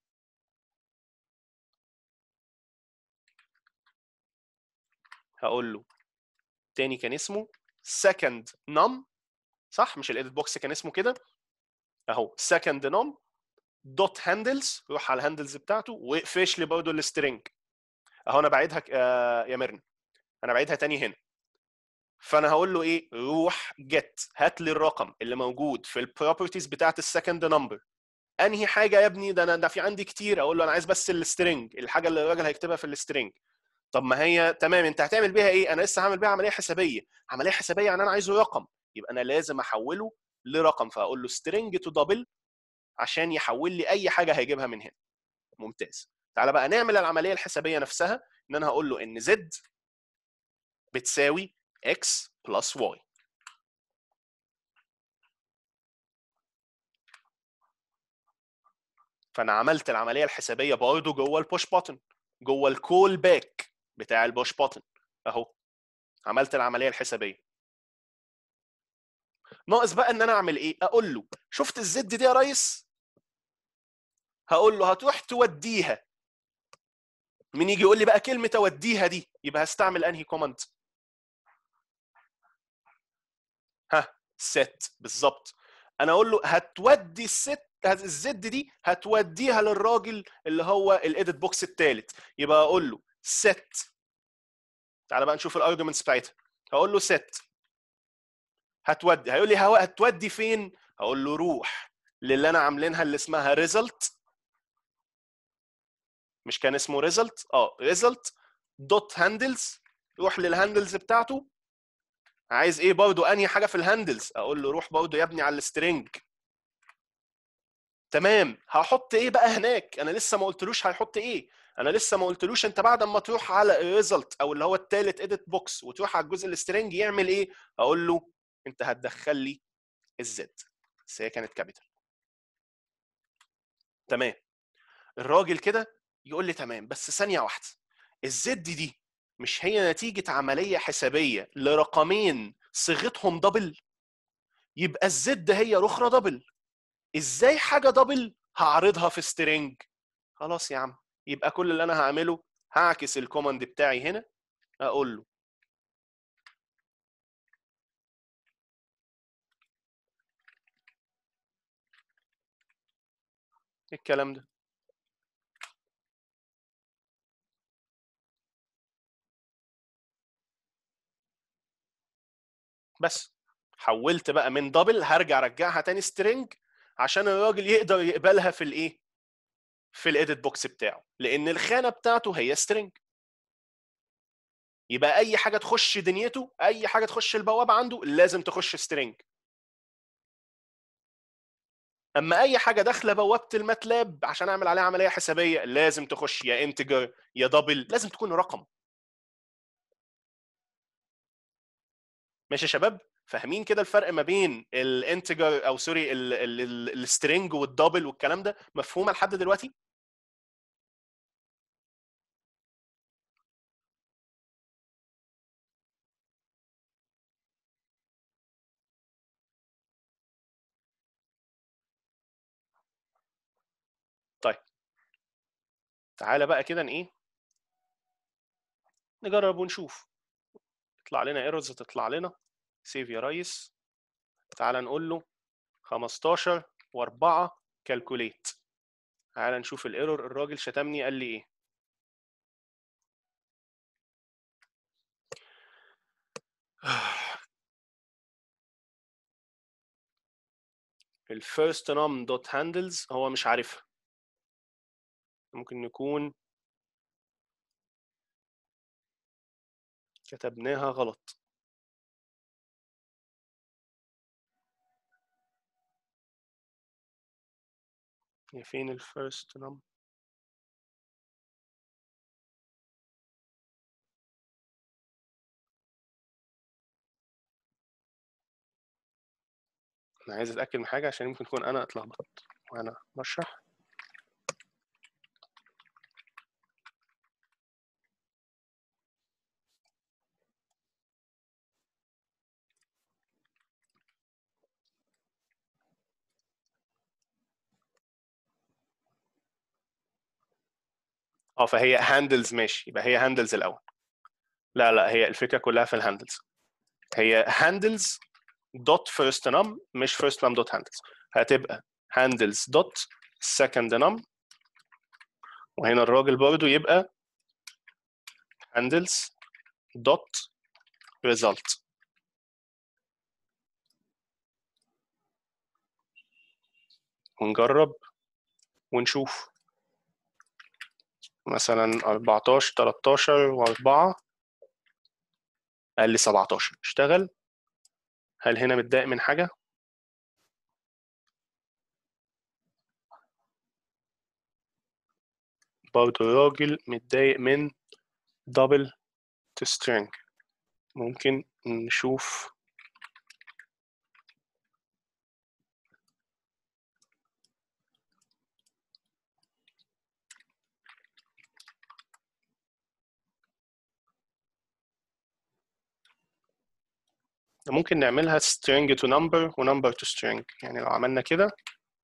هقول له تاني كان اسمه second num صح مش الايديت بوكس كان اسمه كده اهو second num دوت هاندلز روح على الهاندلز بتاعته واقفش لي برضه السترنج اهو انا بعيدها يا مرن انا بعيدها تاني هنا فانا هقول له ايه روح جيت هات لي الرقم اللي موجود في البروبرتيز بتاعت السكند نمبر انهي حاجه يا ابني ده انا ده في عندي كتير اقول له انا عايز بس السترنج الحاجه اللي الراجل هيكتبها في السترنج طب ما هي تمام انت هتعمل بيها ايه انا لسه هعمل بيها عمليه حسابيه عمليه حسابيه يعني انا عايزه رقم يبقى انا لازم احوله لرقم فاقول له string to double عشان يحول لي اي حاجه هيجيبها من هنا ممتاز تعالى بقى نعمل العمليه الحسابيه نفسها ان انا هقول له ان z بتساوي x بلس y فانا عملت العمليه الحسابيه برضه جوه البوش بutton جوه الكول باك بتاع البوش بutton اهو عملت العمليه الحسابيه ناقص بقى ان انا اعمل ايه اقول له شفت الزد دي يا ريس هقول له هتروح توديها مين يجي يقول لي بقى كلمه اوديها دي يبقى هستعمل انهي كوماند ها ست بالظبط انا اقول له هتودي الست الزد دي هتوديها للراجل اللي هو الايديت بوكس الثالث يبقى اقول له ست تعالى بقى نشوف الارجيومنتس بتاعتها هقول له ست هتودي هيقول لي هتودي فين هقول له روح للي انا عاملينها اللي اسمها ريزلت مش كان اسمه ريزلت اه ريزلت دوت هاندلز روح للهاندلز بتاعته عايز ايه برضو انهي حاجه في الهاندلز اقول له روح برضو يا ابني على السترنج تمام هحط ايه بقى هناك انا لسه ما قلتلوش هيحط ايه انا لسه ما قلتلوش انت بعد ما تروح على الريزلت او اللي هو الثالث اديت بوكس وتروح على الجزء السترنج يعمل ايه اقول له انت هتدخل لي الزد بس هي كانت كابيتال تمام الراجل كده يقول لي تمام بس ثانيه واحده الزد دي مش هي نتيجه عمليه حسابيه لرقمين صيغتهم دبل يبقى الزد هي الاخرى دبل ازاي حاجه دبل هعرضها في سترينج خلاص يا عم يبقى كل اللي انا هعمله هعكس الكوماند بتاعي هنا اقول له إيه الكلام ده بس حولت بقى من دبل هرجع ارجعها تاني سترينج عشان الراجل يقدر يقبلها في الايه في الايديت بوكس بتاعه لان الخانه بتاعته هي سترينج يبقى اي حاجه تخش دنيته اي حاجه تخش البوابه عنده لازم تخش سترينج اما اي حاجه داخله بوابه الماتلاب عشان اعمل عليها عمليه حسابيه لازم تخش يا انتجر يا دبل لازم تكون رقم ماشي يا شباب فاهمين كده الفرق ما بين الانتجر او سوري السترنج والدبل والكلام ده مفهومه لحد دلوقتي طيب تعالى بقى كده ايه نجرب ونشوف يطلع لنا ايرورز تطلع لنا سيف يا ريس تعالى نقول له 15 و4 كالكوليت تعالى نشوف الايرور الراجل شتمني قال لي ايه الفيرست نوم دوت هاندلز هو مش عارفها ممكن نكون كتبناها غلط هي فين الفيرست نم انا عايز اتاكد من حاجه عشان يمكن تكون انا اتلخبطت وانا بشرح اه فهي هاندلز ماشي يبقى هي هاندلز الاول لا لا هي الفكره كلها في الهاندلز هي هاندلز دوت فيرست نم مش فيرست نم دوت هاندلز هتبقى هاندلز دوت سكند نم وهنا الراجل برضو يبقى هاندلز دوت result ونجرب ونشوف مثلا 14 13 و4 قال لي 17 اشتغل هل هنا متضايق من حاجة؟ برضه الراجل متضايق من double to string ممكن نشوف ممكن نعملها string to number و number to string يعني لو عملنا كده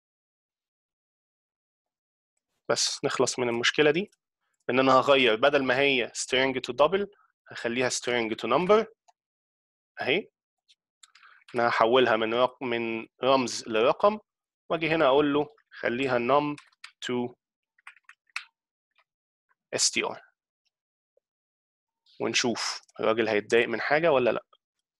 بس نخلص من المشكلة دي ان انا هغير بدل ما هي string to double هخليها string to number اهي انا هحولها من رق... من رمز لرقم واجي هنا اقول له خليها num to str ونشوف الراجل هيتضايق من حاجة ولا لا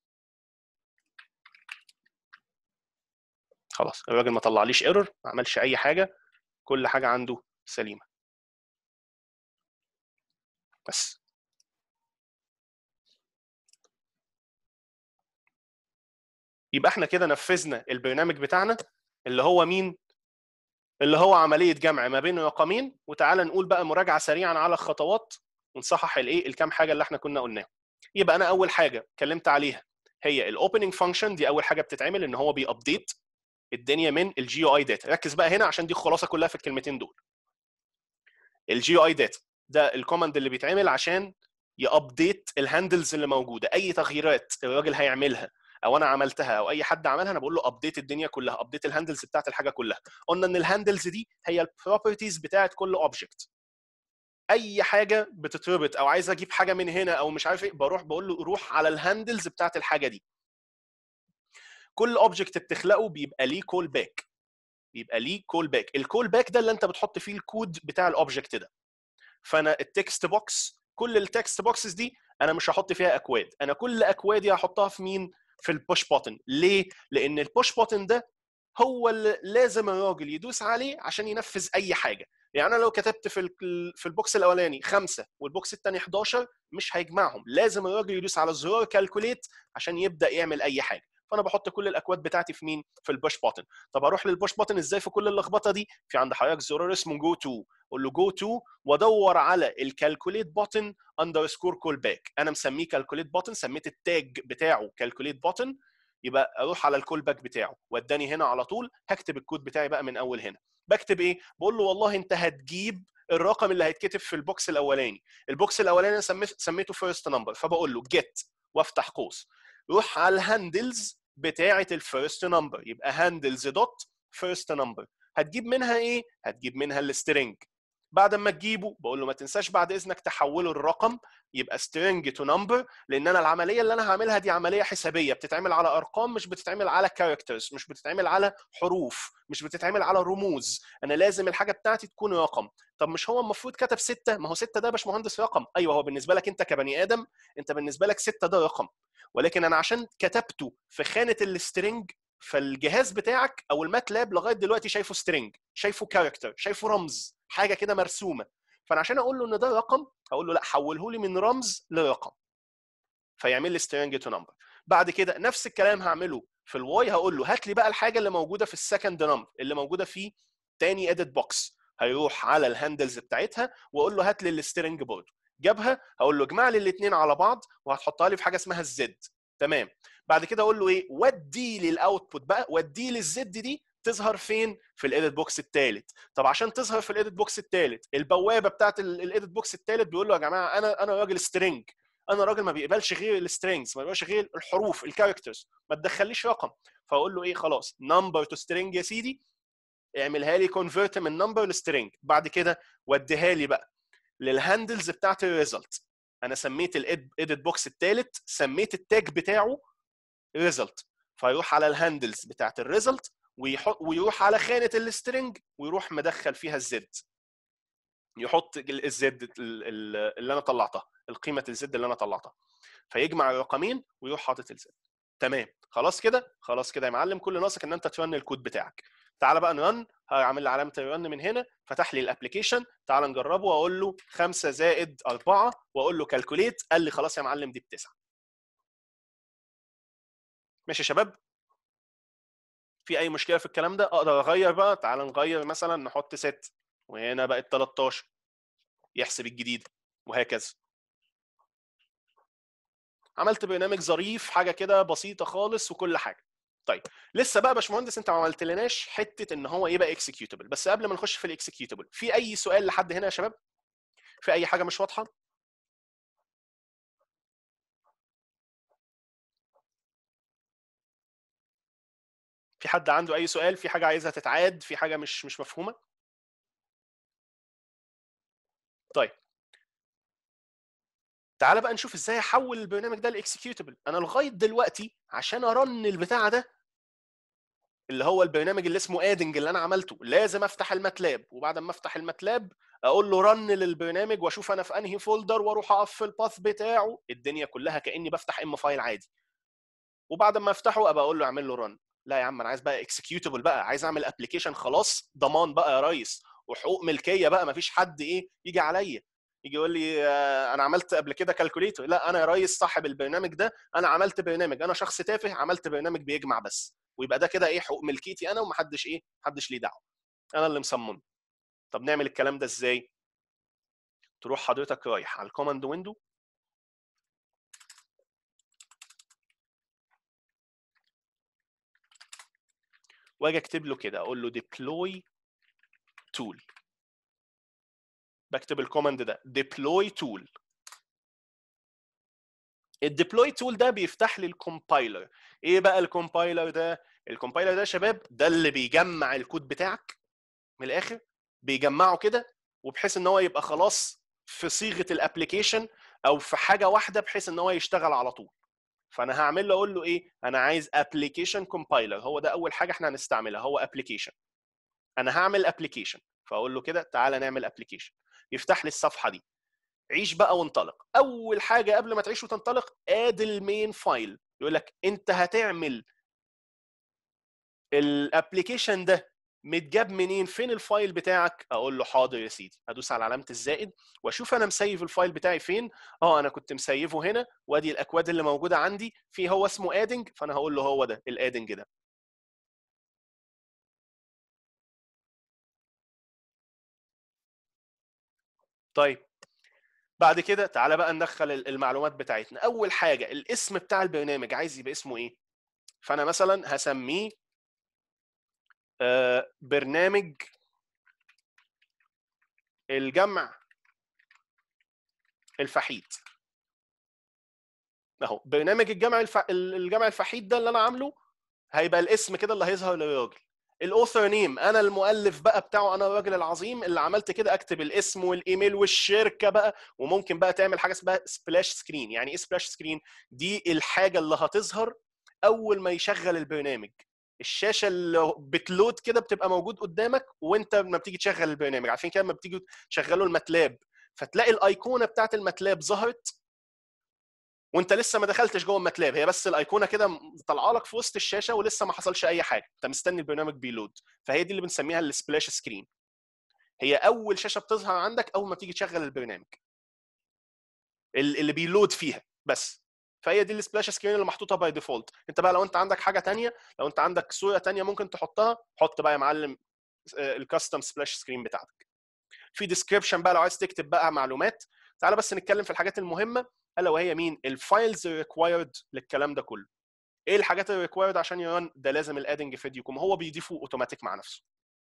خلاص الراجل ما طلعليش ايرور ما عملش اي حاجه كل حاجه عنده سليمه بس يبقى احنا كده نفذنا البرنامج بتاعنا اللي هو مين اللي هو عمليه جمع ما بين رقمين وتعالى نقول بقى مراجعه سريعا على الخطوات ونصحح الايه الكام حاجه اللي احنا كنا قلناها يبقى انا اول حاجه اتكلمت عليها هي الاوبننج فانكشن دي اول حاجه بتتعمل ان هو بيابديت الدنيا من الجي او اي داتا ركز بقى هنا عشان دي الخلاصه كلها في الكلمتين دول الجي او اي داتا ده الكوماند اللي بيتعمل عشان يابديت الهاندلز اللي موجوده اي تغييرات الراجل هيعملها او انا عملتها او اي حد عملها انا بقول له ابديت الدنيا كلها ابديت الهاندلز بتاعت الحاجه كلها قلنا ان الهاندلز دي هي البروبرتيز بتاعت كل اوبجكت اي حاجه بتتربط او عايز اجيب حاجه من هنا او مش عارف ايه بروح بقول له روح على الهاندلز بتاعت الحاجه دي كل اوبجكت بتخلقه بيبقى ليه كول باك بيبقى ليه كول باك الكول باك ده اللي انت بتحط فيه الكود بتاع الاوبجكت ده فانا التكست بوكس كل التكست بوكسز دي انا مش هحط فيها اكواد انا كل اكوادي هحطها في مين في البوش بوتن ليه لان البوش بوتن ده هو اللي لازم الراجل يدوس عليه عشان ينفذ اي حاجه يعني انا لو كتبت في في البوكس الاولاني خمسه والبوكس الثاني 11 مش هيجمعهم لازم الراجل يدوس على الزرار كالكوليت عشان يبدا يعمل اي حاجه فانا بحط كل الاكواد بتاعتي في مين في البوش بوتن طب اروح للبوش بوتن ازاي في كل اللخبطه دي في عند حضرتك زرار اسمه جو تو اقول له جو تو وادور على الكالكوليت بوتن اندرسكور كول باك انا مسميه كالكوليت بوتن سميت التاج بتاعه كالكوليت بوتن يبقى اروح على الكول باك بتاعه وداني هنا على طول هكتب الكود بتاعي بقى من اول هنا بكتب ايه بقول له والله انت هتجيب الرقم اللي هيتكتب في البوكس الاولاني البوكس الاولاني انا سميت سميته فيرست نمبر فبقول له جيت وافتح قوس روح على الهاندلز بتاعه الفيرست نمبر يبقى هاندلز دوت فيرست نمبر هتجيب منها ايه هتجيب منها السترنج بعد ما تجيبه بقول له ما تنساش بعد اذنك تحوله الرقم يبقى string to number لان انا العمليه اللي انا هعملها دي عمليه حسابيه بتتعمل على ارقام مش بتتعمل على characters مش بتتعمل على حروف مش بتتعمل على رموز انا لازم الحاجه بتاعتي تكون رقم طب مش هو المفروض كتب ستة ما هو ستة ده باش مهندس رقم ايوه هو بالنسبه لك انت كبني ادم انت بالنسبه لك ستة ده رقم ولكن انا عشان كتبته في خانه السترنج فالجهاز بتاعك او الماتلاب لغايه دلوقتي شايفه سترنج شايفه كاركتر شايفه رمز حاجه كده مرسومه فانا عشان اقول له ان ده رقم اقول له لا حوله لي من رمز لرقم فيعمل لي سترنج تو نمبر بعد كده نفس الكلام هعمله في الواي هقول له هات لي بقى الحاجه اللي موجوده في السكند نمبر اللي موجوده في تاني اديت بوكس هيروح على الهاندلز بتاعتها واقول له هات لي السترنج برضه جابها هقول له اجمع لي الاثنين على بعض وهتحطها لي في حاجه اسمها الزد تمام بعد كده اقول له ايه ودي لي الاوتبوت بقى ودي لي الزد دي تظهر فين في الايديت بوكس الثالث طب عشان تظهر في الايديت بوكس الثالث البوابه بتاعت الايديت بوكس الثالث بيقول له يا جماعه انا انا راجل سترينج انا راجل ما بيقبلش غير السترينجز ما بيقبلش غير الحروف الكاركترز ما تدخليش رقم فاقول له ايه خلاص نمبر تو سترينج يا سيدي اعملها لي كونفرت من نمبر لسترينج بعد كده وديها لي بقى للهاندلز بتاعت الريزلت انا سميت الايديت بوكس الثالث سميت التاج بتاعه ريزلت فيروح على الهاندلز بتاعت الريزلت ويحط ويروح على خانه السترنج ويروح مدخل فيها الزد يحط الزد اللي انا طلعتها القيمه الزد اللي انا طلعتها فيجمع الرقمين ويروح حاطط الزد تمام خلاص كده خلاص كده يا معلم كل ناقصك ان انت ترن الكود بتاعك تعال بقى نرن هعمل لي علامه الرن من هنا فتح لي الابلكيشن تعال نجربه واقول له 5 زائد 4 واقول له كالكوليت قال لي خلاص يا معلم دي بتسعه ماشي يا شباب في اي مشكله في الكلام ده اقدر اغير بقى تعال نغير مثلا نحط 6 وهنا بقت 13 يحسب الجديد وهكذا عملت برنامج ظريف حاجه كده بسيطه خالص وكل حاجه طيب لسه بقى يا باشمهندس انت ما عملتلناش حته ان هو يبقى اكسكيوتبل بس قبل ما نخش في الاكسكيوتبل في اي سؤال لحد هنا يا شباب في اي حاجه مش واضحه في حد عنده اي سؤال في حاجه عايزها تتعاد في حاجه مش مش مفهومه طيب تعال بقى نشوف ازاي احول البرنامج ده لاكسكيوتبل انا لغايه دلوقتي عشان ارن البتاع ده اللي هو البرنامج اللي اسمه ادنج اللي انا عملته لازم افتح الماتلاب وبعد ما افتح الماتلاب اقول له رن للبرنامج واشوف انا في انهي فولدر واروح اقف في الباث بتاعه الدنيا كلها كاني بفتح ام فايل عادي وبعد ما افتحه ابقى اقول له اعمل له رن لا يا عم انا عايز بقى اكسكيوتبل بقى عايز اعمل ابلكيشن خلاص ضمان بقى يا ريس وحقوق ملكيه بقى مفيش حد ايه يجي عليا يجي يقول لي آه، انا عملت قبل كده كالكوليتر لا انا يا ريس صاحب البرنامج ده انا عملت برنامج انا شخص تافه عملت برنامج بيجمع بس ويبقى ده كده ايه حقوق ملكيتي انا ومحدش ايه محدش ليه دعوه انا اللي مصمم طب نعمل الكلام ده ازاي تروح حضرتك رايح على الكوماند ويندو واجي اكتب له كده اقول له deploy tool بكتب الكوماند ده deploy tool الديبلوي تول ده بيفتح لي الكومبايلر ايه بقى الكومبايلر ده الكومبايلر ده يا شباب ده اللي بيجمع الكود بتاعك من الاخر بيجمعه كده وبحيث ان هو يبقى خلاص في صيغه الابلكيشن او في حاجه واحده بحيث ان هو يشتغل على طول فانا هعمل له اقول له ايه انا عايز ابلكيشن كومبايلر هو ده اول حاجه احنا هنستعملها هو ابلكيشن انا هعمل ابلكيشن فاقول له كده تعالى نعمل ابلكيشن يفتح لي الصفحه دي عيش بقى وانطلق اول حاجه قبل ما تعيش وتنطلق اد المين فايل يقول لك انت هتعمل الابلكيشن ده متجاب منين فين الفايل بتاعك اقول له حاضر يا سيدي ادوس على علامه الزائد واشوف انا مسيف الفايل بتاعي فين اه انا كنت مسيفه هنا وادي الاكواد اللي موجوده عندي في هو اسمه ادنج فانا هقول له هو ده الادنج ده طيب بعد كده تعالى بقى ندخل المعلومات بتاعتنا اول حاجه الاسم بتاع البرنامج عايز يبقى اسمه ايه فانا مثلا هسميه آه، برنامج الجمع الفحيد اهو برنامج الجمع الف... الجمع الفحيد ده اللي انا عامله هيبقى الاسم كده اللي هيظهر للراجل الاوثر نيم انا المؤلف بقى بتاعه انا الراجل العظيم اللي عملت كده اكتب الاسم والايميل والشركه بقى وممكن بقى تعمل حاجه اسمها سبلاش سكرين يعني ايه سبلاش سكرين دي الحاجه اللي هتظهر اول ما يشغل البرنامج الشاشه اللي بتلود كده بتبقى موجود قدامك وانت لما بتيجي تشغل البرنامج عارفين كده لما بتيجي تشغلوا الماتلاب فتلاقي الايقونه بتاعت الماتلاب ظهرت وانت لسه ما دخلتش جوه الماتلاب هي بس الايقونه كده طالعه لك في وسط الشاشه ولسه ما حصلش اي حاجه انت مستني البرنامج بيلود فهي دي اللي بنسميها السبلاش سكرين هي اول شاشه بتظهر عندك اول ما تيجي تشغل البرنامج اللي بيلود فيها بس فهي دي السبلاش سكرين اللي محطوطه باي ديفولت انت بقى لو انت عندك حاجه تانية لو انت عندك صوره تانية ممكن تحطها حط بقى يا معلم الكاستم سبلاش سكرين بتاعتك في ديسكريبشن بقى لو عايز تكتب بقى معلومات تعالى بس نتكلم في الحاجات المهمه الا وهي مين الفايلز ريكوايرد للكلام ده كله ايه الحاجات اللي ريكوايرد عشان يرن ده لازم الادنج فيد يكون هو بيضيفه اوتوماتيك مع نفسه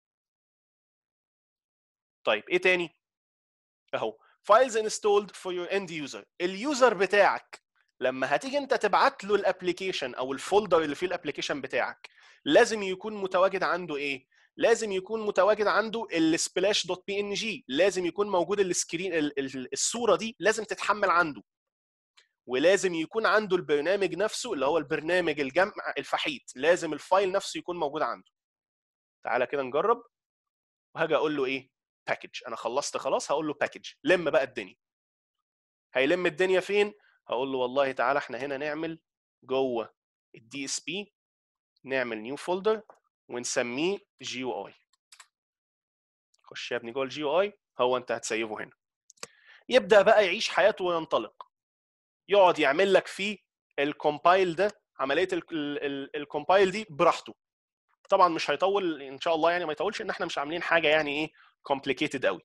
طيب ايه تاني اهو files installed for your end user اليوزر بتاعك لما هتيجي انت تبعت له الابلكيشن او الفولدر اللي فيه الابلكيشن بتاعك لازم يكون متواجد عنده ايه لازم يكون متواجد عنده السبلاش دوت بي ان جي لازم يكون موجود السكرين الصوره دي لازم تتحمل عنده ولازم يكون عنده البرنامج نفسه اللي هو البرنامج الجمع الفحيد لازم الفايل نفسه يكون موجود عنده تعالى كده نجرب وهاجي اقول له ايه باكج انا خلصت خلاص هقول له باكج لم بقى الدنيا هيلم الدنيا فين هقول له والله تعالى احنا هنا نعمل جوه الدي اس بي نعمل نيو فولدر ونسميه جي يو اي خش يا ابني جوه الجي يو اي هو انت هتسيبه هنا يبدا بقى يعيش حياته وينطلق يقعد يعمل لك فيه الكومبايل ده عمليه الكومبايل دي براحته طبعا مش هيطول ان شاء الله يعني ما يطولش ان احنا مش عاملين حاجه يعني ايه كومبليكيتد قوي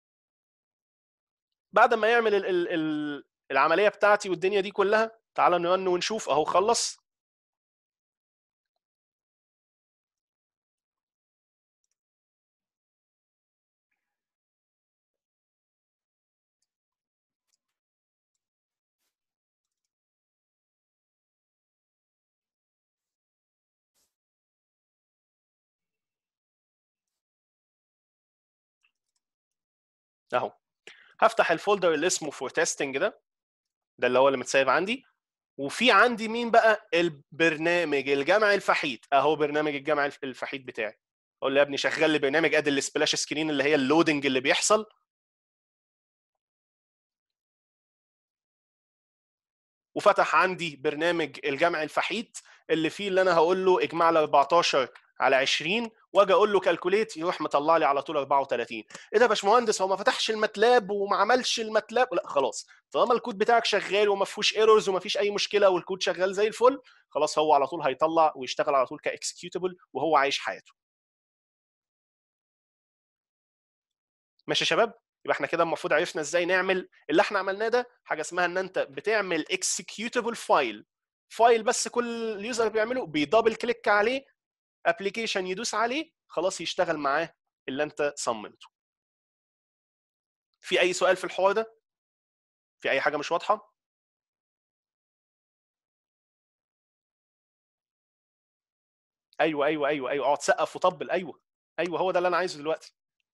بعد ما يعمل ال ال ال العمليه بتاعتي والدنيا دي كلها تعالى نرن ونشوف اهو خلص اهو هفتح الفولدر اللي اسمه فور تيستنج ده ده اللي هو اللي متسايب عندي وفي عندي مين بقى البرنامج الجمع الفحيد اهو برنامج الجمع الفحيد بتاعي اقول له يا ابني شغل لي برنامج ادي السبلاش سكرين اللي هي اللودنج اللي بيحصل وفتح عندي برنامج الجمع الفحيد اللي فيه اللي انا هقول له اجمع لي 14 على 20 واجي اقول له كالكوليت يروح مطلع لي على طول 34 ايه ده يا باشمهندس هو ما فتحش الماتلاب وما عملش الماتلاب لا خلاص طالما الكود بتاعك شغال وما فيهوش ايرورز وما فيش اي مشكله والكود شغال زي الفل خلاص هو على طول هيطلع ويشتغل على طول كاكسكيوتبل وهو عايش حياته ماشي يا شباب يبقى احنا كده المفروض عرفنا ازاي نعمل اللي احنا عملناه ده حاجه اسمها ان انت بتعمل اكسكيوتبل فايل فايل بس كل اليوزر بيعمله بيدبل كليك عليه ابلكيشن يدوس عليه خلاص يشتغل معاه اللي انت صممته في اي سؤال في الحوار ده في اي حاجه مش واضحه ايوه ايوه ايوه ايوه اقعد سقف وطبل ايوه ايوه هو ده اللي انا عايزه دلوقتي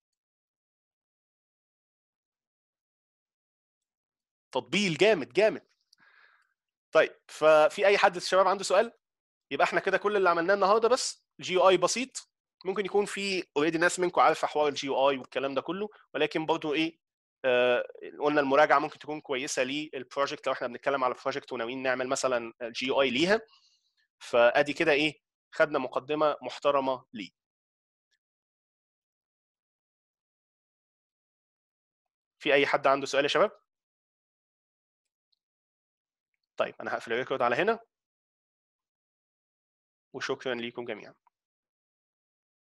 تطبيل جامد جامد طيب ففي اي حد الشباب عنده سؤال يبقى احنا كده كل اللي عملناه النهارده بس جي اي بسيط ممكن يكون في اوريدي ناس منكم عارفه حوار الجي اي والكلام ده كله ولكن برضو ايه آه قلنا المراجعه ممكن تكون كويسه للبروجكت لو احنا بنتكلم على بروجكت وناويين نعمل مثلا جي اي ليها فادي كده ايه خدنا مقدمه محترمه ليه في اي حد عنده سؤال يا شباب طيب انا هقفل الريكورد على هنا وشكرا ليكم جميعا